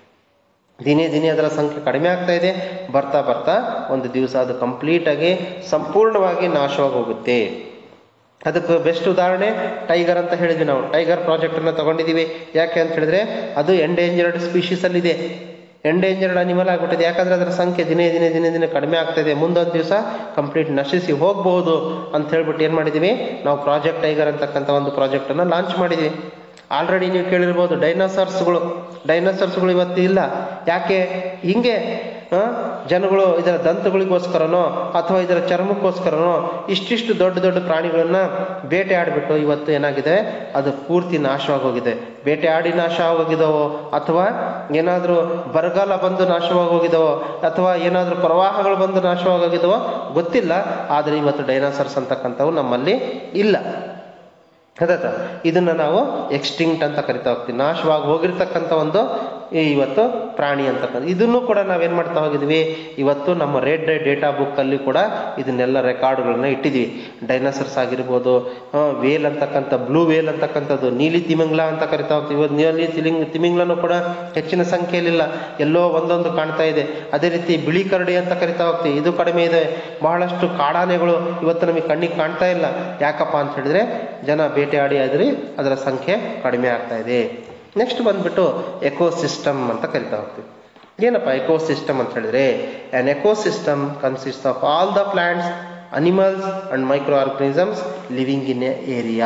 S1: ದಿನೇ ದಿನೇ ಅದರ ಸಂಖ್ಯೆ ಕಡಿಮೆ ಆಗ್ತಾ ಇದೆ ಬರ್ತಾ ಬರ್ತಾ ಒಂದು ದಿವಸ ಅದು ಕಂಪ್ಲೀಟ್ ಆಗಿ ಸಂಪೂರ್ಣವಾಗಿ ನಾಶವಾಗಿ ಹೋಗುತ್ತೆ ಅದಕ್ಕೆ ಬೆಸ್ಟ್ ಉದಾಹರಣೆ ಟೈಗರ್ ಅಂತ ಹೇಳಿದ್ವಿ ನಾವು ಟೈಗರ್ ಪ್ರಾಜೆಕ್ಟ್ ಅನ್ನ ತಗೊಂಡಿದ್ದೀವಿ ಯಾಕೆ ಅಂತ ಹೇಳಿದ್ರೆ ಅದು ಎಂಡೇಂಜರ್ಡ್ ಸ್ಪೀಶೀಸ್ ಅಲ್ಲಿ ಇದೆ ಎಂಡೇಂಜರ್ಡ್ ಅನಿಮಲ್ ಆಗ್ಬಿಟ್ಟಿದೆ ಯಾಕಂದ್ರೆ ಅದರ ಸಂಖ್ಯೆ ದಿನೇ ದಿನೇ ದಿನೇ ದಿನೇ ಕಡಿಮೆ ಆಗ್ತಾ ಇದೆ ಮುಂದೊಂದು ದಿವಸ ಕಂಪ್ಲೀಟ್ ನಶಿಸಿ ಹೋಗಬಹುದು ಅಂತ ಹೇಳ್ಬಿಟ್ಟು ಏನು ಮಾಡಿದೀವಿ ನಾವು ಪ್ರಾಜೆಕ್ಟ್ ಟೈಗರ್ ಅಂತಕ್ಕಂಥ ಒಂದು ಪ್ರಾಜೆಕ್ಟ್ ಅನ್ನ ಲಾಂಚ್ ಮಾಡಿದ್ವಿ ಆಲ್ರೆಡಿ ನೀವು ಕೇಳಿರ್ಬೋದು ಡೈನೋಸಾರ್ಸ್ಗಳು ಡೈನೋಸಾರ್ಸ್ಗಳು ಇವತ್ತು ಇಲ್ಲ ಯಾಕೆ ಹಿಂಗೆ ಆ, ಜನಗಳು ಇದರ ದಂತಗಳಿಗೋಸ್ಕರನೋ ಅಥವಾ ಇದರ ಚರ್ಮಕ್ಕೋಸ್ಕರನೋ ಇಷ್ಟಿಷ್ಟು ದೊಡ್ಡ ದೊಡ್ಡ ಪ್ರಾಣಿಗಳನ್ನ ಬೇಟೆ ಆಡಿಬಿಟ್ಟು ಇವತ್ತು ಏನಾಗಿದೆ ಅದು ಪೂರ್ತಿ ನಾಶವಾಗಿ ಹೋಗಿದೆ ಬೇಟೆ ಆಡಿ ನಾಶ ಆಗೋಗಿದಾವೋ ಅಥವಾ ಏನಾದರೂ ಬರಗಾಲ ಬಂದು ನಾಶವಾಗಿ ಹೋಗಿದಾವೋ ಅಥವಾ ಏನಾದರೂ ಪ್ರವಾಹಗಳು ಬಂದು ನಾಶವಾಗಿ ಹೋಗಿದಾವೋ ಗೊತ್ತಿಲ್ಲ ಆದರೆ ಇವತ್ತು ಡೈನಾಸರ್ಸ್ ಅಂತಕ್ಕಂಥವು ನಮ್ಮಲ್ಲಿ ಇಲ್ಲ ಅದಾಯ್ತಾ ಇದನ್ನ ನಾವು ಎಕ್ಸ್ಟಿಂಕ್ಟ್ ಅಂತ ಕರಿತಾ ಹೋಗ್ತೀವಿ ನಾಶವಾಗಿ ಹೋಗಿರ್ತಕ್ಕಂಥ ಒಂದು ಈ ಇವತ್ತು ಪ್ರಾಣಿ ಅಂತಕ್ಕಂಥ ಇದನ್ನು ಕೂಡ ನಾವೇನ್ ಮಾಡ್ತಾ ಹೋಗಿದ್ವಿ ಇವತ್ತು ನಮ್ಮ ರೆಡ್ ಡೇಟಾ ಬುಕ್ ಅಲ್ಲಿ ಕೂಡ ಇದನ್ನೆಲ್ಲ ರೆಕಾರ್ಡ್ಗಳನ್ನ ಇಟ್ಟಿದ್ವಿ ಡೈನೋಸರ್ಸ್ ಆಗಿರ್ಬೋದು ಆ, ವೇಲ್ ಅಂತಕ್ಕಂಥ ಬ್ಲೂ ವೇಲ್ ಅಂತಕ್ಕಂಥದ್ದು ನೀಲಿ ತಿಮಿಂಗ್ಲ ಅಂತ ಕರಿತಾ ಹೋಗ್ತೀವಿ ಇವತ್ತು ನೀಲಿ ತಿಲಿಂಗ್ ತಿಮಿಂಗ್ಲನು ಕೂಡ ಹೆಚ್ಚಿನ ಸಂಖ್ಯೆಯಲ್ಲಿಲ್ಲ ಎಲ್ಲೋ ಒಂದೊಂದು ಕಾಣ್ತಾ ಇದೆ ಅದೇ ರೀತಿ ಬಿಳಿ ಕರಡಿ ಅಂತ ಕರಿತಾ ಹೋಗ್ತೀವಿ ಇದು ಕಡಿಮೆ ಇದೆ ಬಹಳಷ್ಟು ಕಾಡಾನೆಗಳು ಇವತ್ತು ನಮಗೆ ಕಣ್ಣಿಗೆ ಕಾಣ್ತಾ ಇಲ್ಲ ಯಾಕಪ್ಪ ಅಂತ ಹೇಳಿದ್ರೆ ಜನ ಬೇಟೆಯಾಡಿ ಆದ್ರೆ ಅದರ ಸಂಖ್ಯೆ ಕಡಿಮೆ ಆಗ್ತಾ ಇದೆ ನೆಕ್ಸ್ಟ್ ಬಂದ್ಬಿಟ್ಟು ಎಕೋಸಿಸ್ಟಮ್ ಅಂತ ಕರಿತಾ ಹೋಗ್ತೀವಿ ಏನಪ್ಪ ಎಕೋಸಿಸ್ಟಮ್ ಅಂತ ಹೇಳಿದ್ರೆ an ecosystem consist of all the plants animals and microorganisms living in a area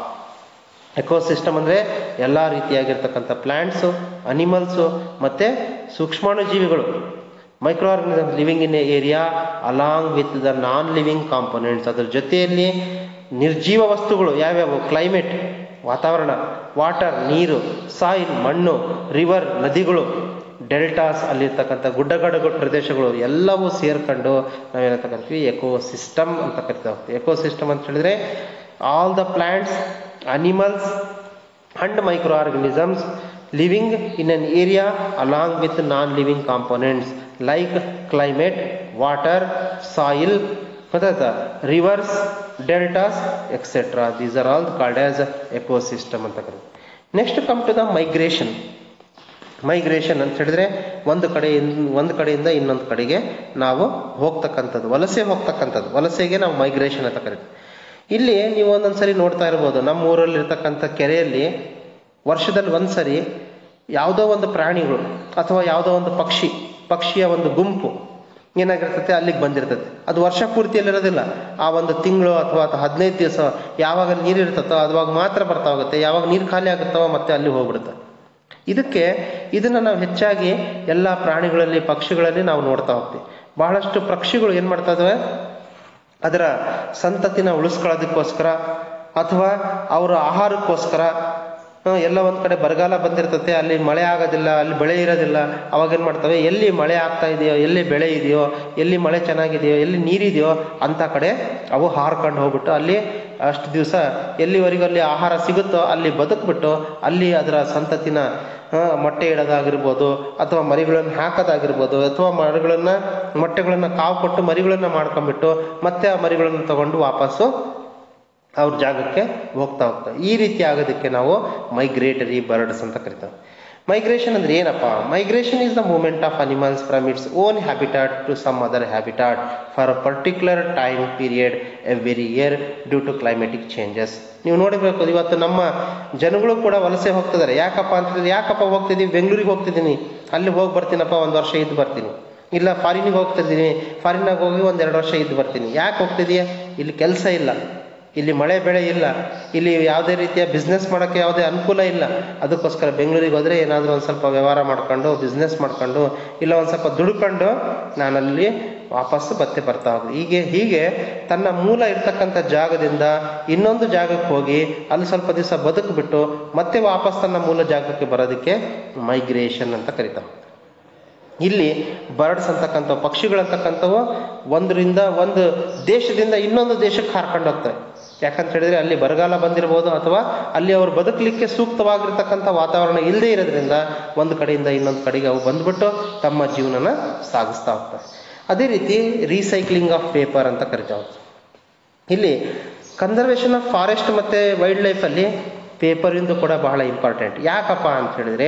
S1: ecosystem ಅಂದರೆ ಎಲ್ಲ ರೀತಿಯಾಗಿರ್ತಕ್ಕಂಥ ಪ್ಲಾಂಟ್ಸು ಅನಿಮಲ್ಸು ಮತ್ತು ಸೂಕ್ಷ್ಮಾಣುಜೀವಿಗಳು microorganisms living in a area along with the non living components ಅದ್ರ ಜೊತೆಯಲ್ಲಿ ನಿರ್ಜೀವ ವಸ್ತುಗಳು ಯಾವ್ಯಾವು ಕ್ಲೈಮೇಟ್ ವಾತಾವರಣ ವಾಟರ್ ನೀರು ಸಾಯಿಲ್ ಮಣ್ಣು ರಿವರ್ ನದಿಗಳು ಡೆಲ್ಟಾಸ್ ಅಲ್ಲಿರ್ತಕ್ಕಂಥ ಗುಡ್ಡಗಾಡು ಪ್ರದೇಶಗಳು ಎಲ್ಲವೂ ಸೇರ್ಕೊಂಡು ನಾವೇನಂತ ಕರಿತೀವಿ ಎಕೋ ಸಿಸ್ಟಮ್ ಅಂತ ಕರಿತಾ ಹೋಗ್ತೀವಿ ಎಕೋ ಸಿಸ್ಟಮ್ ಅಂತ ಹೇಳಿದ್ರೆ all the plants animals and microorganisms living in an area along with non living components like climate water soil ಗೊತ್ತಾಯ್ತಾ rivers deltas etcetera these are all called as ecosystem ಅಂತ ಕರೀತೀವಿ next come to the migration migration ಅಂತ ಹೇಳಿದ್ರೆ ಒಂದು ಕಡೆ ಒಂದು ಕಡೆಯಿಂದ ಇನ್ನೊಂದು ಕಡೆಗೆ ನಾವು ಹೋಗ್ತಕ್ಕಂಥದ್ದು ವಲಸೆ ಹೋಗ್ತಕ್ಕಂಥದ್ದು ವಲಸೆಗೆ ನಾವು ಮೈಗ್ರೇಷನ್ ಅಂತ ಕರಿತೀವಿ ಇಲ್ಲಿ ನೀವು ಒಂದೊಂದ್ಸರಿ ನೋಡ್ತಾ ಇರ್ಬೋದು ನಮ್ಮ ಊರಲ್ಲಿರ್ತಕ್ಕಂಥ ಕೆರೆಯಲ್ಲಿ ವರ್ಷದಲ್ಲಿ ಒಂದ್ಸರಿ ಯಾವುದೋ ಒಂದು ಪ್ರಾಣಿಗಳು ಅಥವಾ ಯಾವುದೋ ಒಂದು ಪಕ್ಷಿ ಪಕ್ಷಿಯ ಒಂದು ಗುಂಪು ಏನಾಗಿರ್ತತೆ ಅಲ್ಲಿಗೆ ಬಂದಿರ್ತದೆ ಅದು ವರ್ಷ ಪೂರ್ತಿಯಲ್ಲಿರೋದಿಲ್ಲ ಆ ಒಂದು ತಿಂಗಳು ಅಥವಾ ಹದಿನೈದು ದಿವಸ ಯಾವಾಗ ನೀರು ಇರ್ತತೋ ಅದುವಾಗ ಮಾತ್ರ ಬರ್ತಾ ಹೋಗುತ್ತೆ ಯಾವಾಗ ನೀರು ಖಾಲಿ ಆಗುತ್ತೋ ಮತ್ತೆ ಅಲ್ಲಿ ಹೋಗ್ಬಿಡುತ್ತೆ ಇದಕ್ಕೆ ಇದನ್ನ ನಾವು ಹೆಚ್ಚಾಗಿ ಎಲ್ಲ ಪ್ರಾಣಿಗಳಲ್ಲಿ ಪಕ್ಷಿಗಳಲ್ಲಿ ನಾವು ನೋಡ್ತಾ ಹೋಗ್ತೀವಿ ಬಹಳಷ್ಟು ಪಕ್ಷಿಗಳು ಏನ್ ಮಾಡ್ತಾ ಇದಾವೆ ಅದರ ಸಂತತಿನ ಉಳಿಸ್ಕೊಳ್ಳೋದಕ್ಕೋಸ್ಕರ ಅಥವಾ ಅವರ ಆಹಾರಕ್ಕೋಸ್ಕರ ಆ, ಎಲ್ಲ ಒಂದ್ ಕಡೆ ಬರಗಾಲ ಬಂದಿರ್ತತೆ ಅಲ್ಲಿ ಮಳೆ ಆಗೋದಿಲ್ಲ ಅಲ್ಲಿ ಬೆಳೆ ಇರೋದಿಲ್ಲ ಅವಾಗ ಏನ್ ಮಾಡ್ತವೆ ಎಲ್ಲಿ ಮಳೆ ಆಗ್ತಾ ಇದೆಯೋ ಎಲ್ಲಿ ಬೆಳೆ ಇದೆಯೋ ಎಲ್ಲಿ ಮಳೆ ಚೆನ್ನಾಗಿದೆಯೋ ಎಲ್ಲಿ ನೀರಿದೆಯೋ ಅಂತ ಕಡೆ ಅವು ಹಾರ್ಕೊಂಡು ಹೋಗ್ಬಿಟ್ಟು ಅಲ್ಲಿ ಅಷ್ಟು ದಿವಸ ಎಲ್ಲಿವರೆಗೂ ಅಲ್ಲಿ ಆಹಾರ ಸಿಗುತ್ತೋ ಅಲ್ಲಿ ಬದುಕ್ಬಿಟ್ಟು ಅಲ್ಲಿ ಅದರ ಸಂತತಿನ ಆ, ಮೊಟ್ಟೆ ಇಡೋದಾಗಿರ್ಬೋದು ಅಥವಾ ಮರಿಗಳನ್ನು ಹಾಕೋದಾಗಿರ್ಬೋದು ಅಥವಾ ಮರಿಗಳನ್ನ ಮೊಟ್ಟೆಗಳನ್ನ ಕಾವು ಕೊಟ್ಟು ಮರಿಗಳನ್ನ ಮಾಡ್ಕೊಂಡ್ಬಿಟ್ಟು ಮತ್ತೆ ಆ ಮರಿಗಳನ್ನು ತಗೊಂಡು ವಾಪಸ್ಸು ಅವ್ರ ಜಾಗಕ್ಕೆ ಹೋಗ್ತಾ ಹೋಗ್ತಾ ಈ ರೀತಿ ಆಗೋದಕ್ಕೆ ನಾವು ಮೈಗ್ರೇಟರಿ ಬರ್ಡ್ಸ್ ಅಂತ ಕರಿತೇವೆ ಮೈಗ್ರೇಷನ್ ಅಂದ್ರೆ ಏನಪ್ಪ migration is the movement of animals from its own habitat to some other habitat for a particular time period every year due to climatic changes ನೀವು ನೋಡಬೇಕು ಇವತ್ತು ನಮ್ಮ ಜನಗಳು ಕೂಡ ವಲಸೆ ಹೋಗ್ತಿದ್ದಾರೆ ಯಾಕಪ್ಪ ಅಂತಂದ್ರೆ ಯಾಕಪ್ಪ ಹೋಗ್ತಿದ್ದೀವಿ ಬೆಂಗಳೂರಿಗೆ ಹೋಗ್ತಿದ್ದೀನಿ ಅಲ್ಲಿ ಹೋಗಿ ಬರ್ತೀನಪ್ಪ ಒಂದು ವರ್ಷ ಇದ್ದು ಬರ್ತೀನಿ ಇಲ್ಲ ಫಾರಿನಿಗೆ ಹೋಗ್ತಿದ್ದೀನಿ ಫಾರಿನಾಗ ಹೋಗಿ ಒಂದೆರಡು ವರ್ಷ ಇದ್ದು ಬರ್ತೀನಿ ಯಾಕೆ ಹೋಗ್ತಿದೀಯ ಇಲ್ಲಿ ಕೆಲಸ ಇಲ್ಲ ಇಲ್ಲಿ ಮಳೆ ಬೆಳೆ ಇಲ್ಲ ಇಲ್ಲಿ ಯಾವುದೇ ರೀತಿಯ ಬಿಸ್ನೆಸ್ ಮಾಡೋಕ್ಕೆ ಯಾವುದೇ ಅನುಕೂಲ ಇಲ್ಲ ಅದಕ್ಕೋಸ್ಕರ ಬೆಂಗಳೂರಿಗೆ ಹೋದರೆ ಏನಾದರೂ ಒಂದು ಸ್ವಲ್ಪ ವ್ಯವಹಾರ ಮಾಡ್ಕೊಂಡು ಬಿಸ್ನೆಸ್ ಮಾಡ್ಕೊಂಡು ಇಲ್ಲ ಒಂದು ಸ್ವಲ್ಪ ದುಡ್ಕೊಂಡು ನಾನಲ್ಲಿ ವಾಪಸ್ಸು ಮತ್ತೆ ಬರ್ತಾ ಹೋಗ್ಲಿ ಹೀಗೆ ಹೀಗೆ ತನ್ನ ಮೂಲ ಇರ್ತಕ್ಕಂಥ ಜಾಗದಿಂದ ಇನ್ನೊಂದು ಜಾಗಕ್ಕೆ ಹೋಗಿ ಅಲ್ಲಿ ಸ್ವಲ್ಪ ದಿವಸ ಬದುಕಿಬಿಟ್ಟು ಮತ್ತೆ ವಾಪಸ್ ತನ್ನ ಮೂಲ ಜಾಗಕ್ಕೆ ಬರೋದಕ್ಕೆ ಮೈಗ್ರೇಷನ್ ಅಂತ ಕರಿತಾವೆ ಇಲ್ಲಿ ಬರ್ಡ್ಸ್ ಅಂತಕ್ಕಂಥ ಪಕ್ಷಿಗಳಂತಕ್ಕಂಥವು ಒಂದರಿಂದ ಒಂದು ದೇಶದಿಂದ ಇನ್ನೊಂದು ದೇಶಕ್ಕೆ ಹಾರ್ಕೊಂಡು ಹೋಗ್ತವೆ ಯಾಕಂತ ಹೇಳಿದ್ರೆ ಅಲ್ಲಿ ಬರಗಾಲ ಬಂದಿರ್ಬೋದು ಅಥವಾ ಅಲ್ಲಿ ಅವರು ಬದುಕಲಿಕ್ಕೆ ಸೂಕ್ತವಾಗಿರ್ತಕ್ಕಂಥ ವಾತಾವರಣ ಇಲ್ಲದೆ ಇರೋದ್ರಿಂದ ಒಂದು ಕಡೆಯಿಂದ ಇನ್ನೊಂದು ಕಡೆಗೆ ಅವು ಬಂದ್ಬಿಟ್ಟು ತಮ್ಮ ಜೀವನನ ಸಾಗಿಸ್ತಾ ಹೋಗ್ತವೆ ಅದೇ ರೀತಿ ರೀಸೈಕ್ಲಿಂಗ್ ಆಫ್ ಪೇಪರ್ ಅಂತ ಕರಿತಾವೆ ಇಲ್ಲಿ ಕನ್ಸರ್ವೇಷನ್ ಆಫ್ ಫಾರೆಸ್ಟ್ ಮತ್ತು ವೈಲ್ಡ್ ಲೈಫಲ್ಲಿ ಪೇಪರಿಂದು ಕೂಡ ಬಹಳ ಇಂಪಾರ್ಟೆಂಟ್ ಯಾಕಪ್ಪ ಅಂತ ಹೇಳಿದ್ರೆ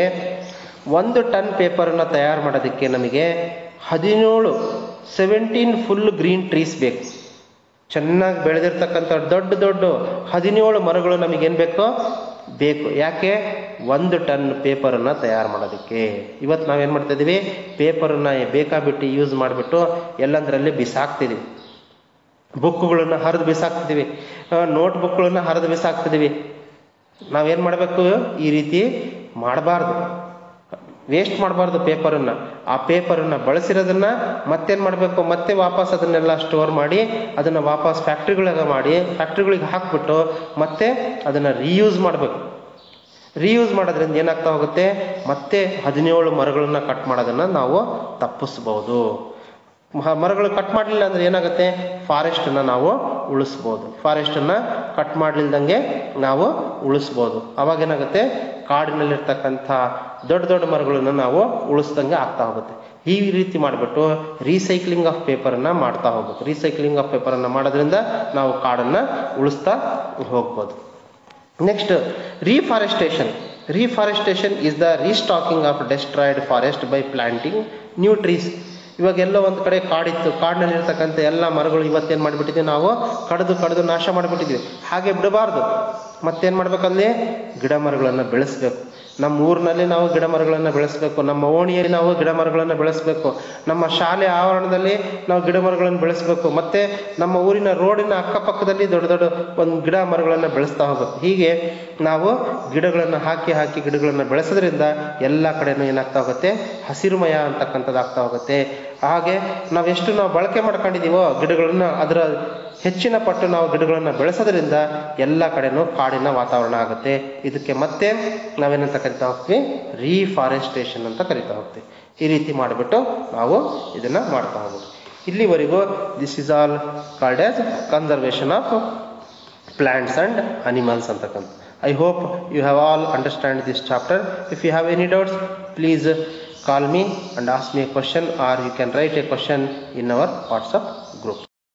S1: ಒಂದು ಟನ್ ಪೇಪರನ್ನು ತಯಾರು ಮಾಡೋದಕ್ಕೆ ನಮಗೆ ಹದಿನೇಳು ಸೆವೆಂಟೀನ್ ಫುಲ್ ಗ್ರೀನ್ ಟ್ರೀಸ್ ಬೇಕು ಚೆನ್ನಾಗಿ ಬೆಳೆದಿರ್ತಕ್ಕಂಥ ದೊಡ್ಡ ದೊಡ್ಡ ಹದಿನೇಳು ಮರಗಳು ನಮಗೇನು ಬೇಕೋ ಬೇಕು ಯಾಕೆ ಒಂದು ಟನ್ ಪೇಪರನ್ನು ತಯಾರು ಮಾಡೋದಕ್ಕೆ ಇವತ್ತು ನಾವೇನು ಮಾಡ್ತಾ ಇದ್ದೀವಿ ಪೇಪರನ್ನು ಬೇಕಾಬಿಟ್ಟು ಯೂಸ್ ಮಾಡಿಬಿಟ್ಟು ಎಲ್ಲಂದ್ರಲ್ಲಿ ಬಿಸಾಕ್ತಿದ್ದೀವಿ ಬುಕ್ಗಳನ್ನು ಹರಿದು ಬಿಸಾಕ್ತಿದ್ದೀವಿ ನೋಟ್ ಬುಕ್ಗಳನ್ನು ಹರಿದು ಬಿಸಾಕ್ತಿದ್ದೀವಿ ನಾವೇನು ಮಾಡಬೇಕು ಈ ರೀತಿ ಮಾಡಬಾರ್ದು ವೇಸ್ಟ್ ಮಾಡಬಾರ್ದು ಪೇಪರನ್ನು ಆ ಪೇಪರನ್ನು ಬಳಸಿರೋದನ್ನ ಮತ್ತೇನು ಮಾಡಬೇಕು ಮತ್ತೆ ವಾಪಸ್ ಅದನ್ನೆಲ್ಲ ಸ್ಟೋರ್ ಮಾಡಿ ಅದನ್ನು ವಾಪಸ್ ಫ್ಯಾಕ್ಟ್ರಿಗಳಿಗೆ ಮಾಡಿ ಫ್ಯಾಕ್ಟ್ರಿಗಳಿಗೆ ಹಾಕ್ಬಿಟ್ಟು ಮತ್ತೆ ಅದನ್ನು ರೀಯೂಸ್ ಮಾಡಬೇಕು ರೀಯೂಸ್ ಮಾಡೋದ್ರಿಂದ ಏನಾಗ್ತಾ ಹೋಗುತ್ತೆ ಮತ್ತೆ ಹದಿನೇಳು ಮರಗಳನ್ನ ಕಟ್ ಮಾಡೋದನ್ನು ನಾವು ತಪ್ಪಿಸ್ಬೋದು ಮ- ಮರಗಳು ಕಟ್ ಮಾಡಲಿಲ್ಲ ಅಂದ್ರೆ ಏನಾಗುತ್ತೆ ಫಾರೆಸ್ಟನ್ನು ನಾವು ಉಳಿಸ್ಬೋದು ಫಾರೆಸ್ಟನ್ನು ಕಟ್ ಮಾಡಲಿಲ್ದಂಗೆ ನಾವು ಉಳಿಸ್ಬೋದು ಅವಾಗ ಏನಾಗುತ್ತೆ ಕಾಡಿನಲ್ಲಿರ್ತಕ್ಕಂಥ ದೊಡ್ಡ ದೊಡ್ಡ ಮರಗಳನ್ನು ನಾವು ಉಳಿಸ್ದಂಗೆ ಆಗ್ತಾ ಹೋಗುತ್ತೆ ಈ ರೀತಿ ಮಾಡಿಬಿಟ್ಟು ರೀಸೈಕ್ಲಿಂಗ್ ಆಫ್ ಪೇಪರನ್ನು ಮಾಡ್ತಾ ಹೋಗ್ಬೇಕು ರೀಸೈಕ್ಲಿಂಗ್ ಆಫ್ ಪೇಪರನ್ನು ಮಾಡೋದ್ರಿಂದ ನಾವು ಕಾಡನ್ನು ಉಳಿಸ್ತಾ ಹೋಗ್ಬೋದು next reforestation reforestation is the restocking of destroyed forest by planting new trees ಇವಾಗ ಎಲ್ಲೋ ಒಂದು ಕಡೆ ಕಾಡಿತ್ತು ಕಾಡಿನಲ್ಲಿರ್ತಕ್ಕಂಥ ಎಲ್ಲ ಮರಗಳು ಇವತ್ತೇನು ಮಾಡಿಬಿಟ್ಟಿದ್ದೀವಿ ನಾವು ಕಡಿದು ಕಡಿದು ನಾಶ ಮಾಡಿಬಿಟ್ಟಿದ್ವಿ ಹಾಗೆ ಬಿಡಬಾರ್ದು ಮತ್ತೇನು ಮಾಡ್ಬೇಕಲ್ಲಿ ಗಿಡ ಮರಗಳನ್ನು ಬೆಳೆಸಬೇಕು ನಮ್ಮ ಊರಿನಲ್ಲಿ ನಾವು ಗಿಡ ಮರಗಳನ್ನು ಬೆಳೆಸಬೇಕು ನಮ್ಮ ಓಣಿಯಲ್ಲಿ ನಾವು ಗಿಡ ಮರಗಳನ್ನು ಬೆಳೆಸಬೇಕು ನಮ್ಮ ಶಾಲೆ ಆವರಣದಲ್ಲಿ ನಾವು ಗಿಡ ಮರಗಳನ್ನು ಬೆಳೆಸಬೇಕು ಮತ್ತೆ ನಮ್ಮ ಊರಿನ ರೋಡಿನ ಅಕ್ಕಪಕ್ಕದಲ್ಲಿ ದೊಡ್ಡ ದೊಡ್ಡ ಒಂದು ಗಿಡ ಮರಗಳನ್ನು ಬೆಳೆಸ್ತಾ ಹೋಗ್ಬೇಕು ಹೀಗೆ ನಾವು ಗಿಡಗಳನ್ನು ಹಾಕಿ ಹಾಕಿ ಗಿಡಗಳನ್ನು ಬೆಳೆಸೋದ್ರಿಂದ ಎಲ್ಲ ಕಡೆನೂ ಏನಾಗ್ತಾ ಹೋಗುತ್ತೆ ಹಸಿರುಮಯ ಅಂತಕ್ಕಂಥದ್ದು ಆಗ್ತಾ ಹೋಗುತ್ತೆ ಹಾಗೆ ನಾವೆಷ್ಟು ನಾವು ಬಳಕೆ ಮಾಡ್ಕೊಂಡಿದ್ದೀವೋ ಗಿಡಗಳನ್ನ ಅದರ ಹೆಚ್ಚಿನ ಪಟ್ಟು ನಾವು ಗಿಡಗಳನ್ನು ಬೆಳೆಸೋದ್ರಿಂದ ಎಲ್ಲ ಕಡೆನೂ ಕಾಡಿನ ವಾತಾವರಣ ಆಗುತ್ತೆ ಇದಕ್ಕೆ ಮತ್ತೆ ನಾವೇನಂತ ಕರಿತಾ ಹೋಗ್ತೀವಿ ರೀಫಾರೆಸ್ಟೇಷನ್ ಅಂತ ಕರಿತಾ ಹೋಗ್ತೀವಿ ಈ ರೀತಿ ಮಾಡಿಬಿಟ್ಟು ನಾವು ಇದನ್ನ ಮಾಡ್ತಾ ಹೋಗ್ಬೋದು ಇಲ್ಲಿವರೆಗೂ this is all called as conservation of plants and animals ಅಂತಕ್ಕಂಥ I hope you have all understand this chapter if you have any doubts please call me and ask me a question or you can write a question in our WhatsApp group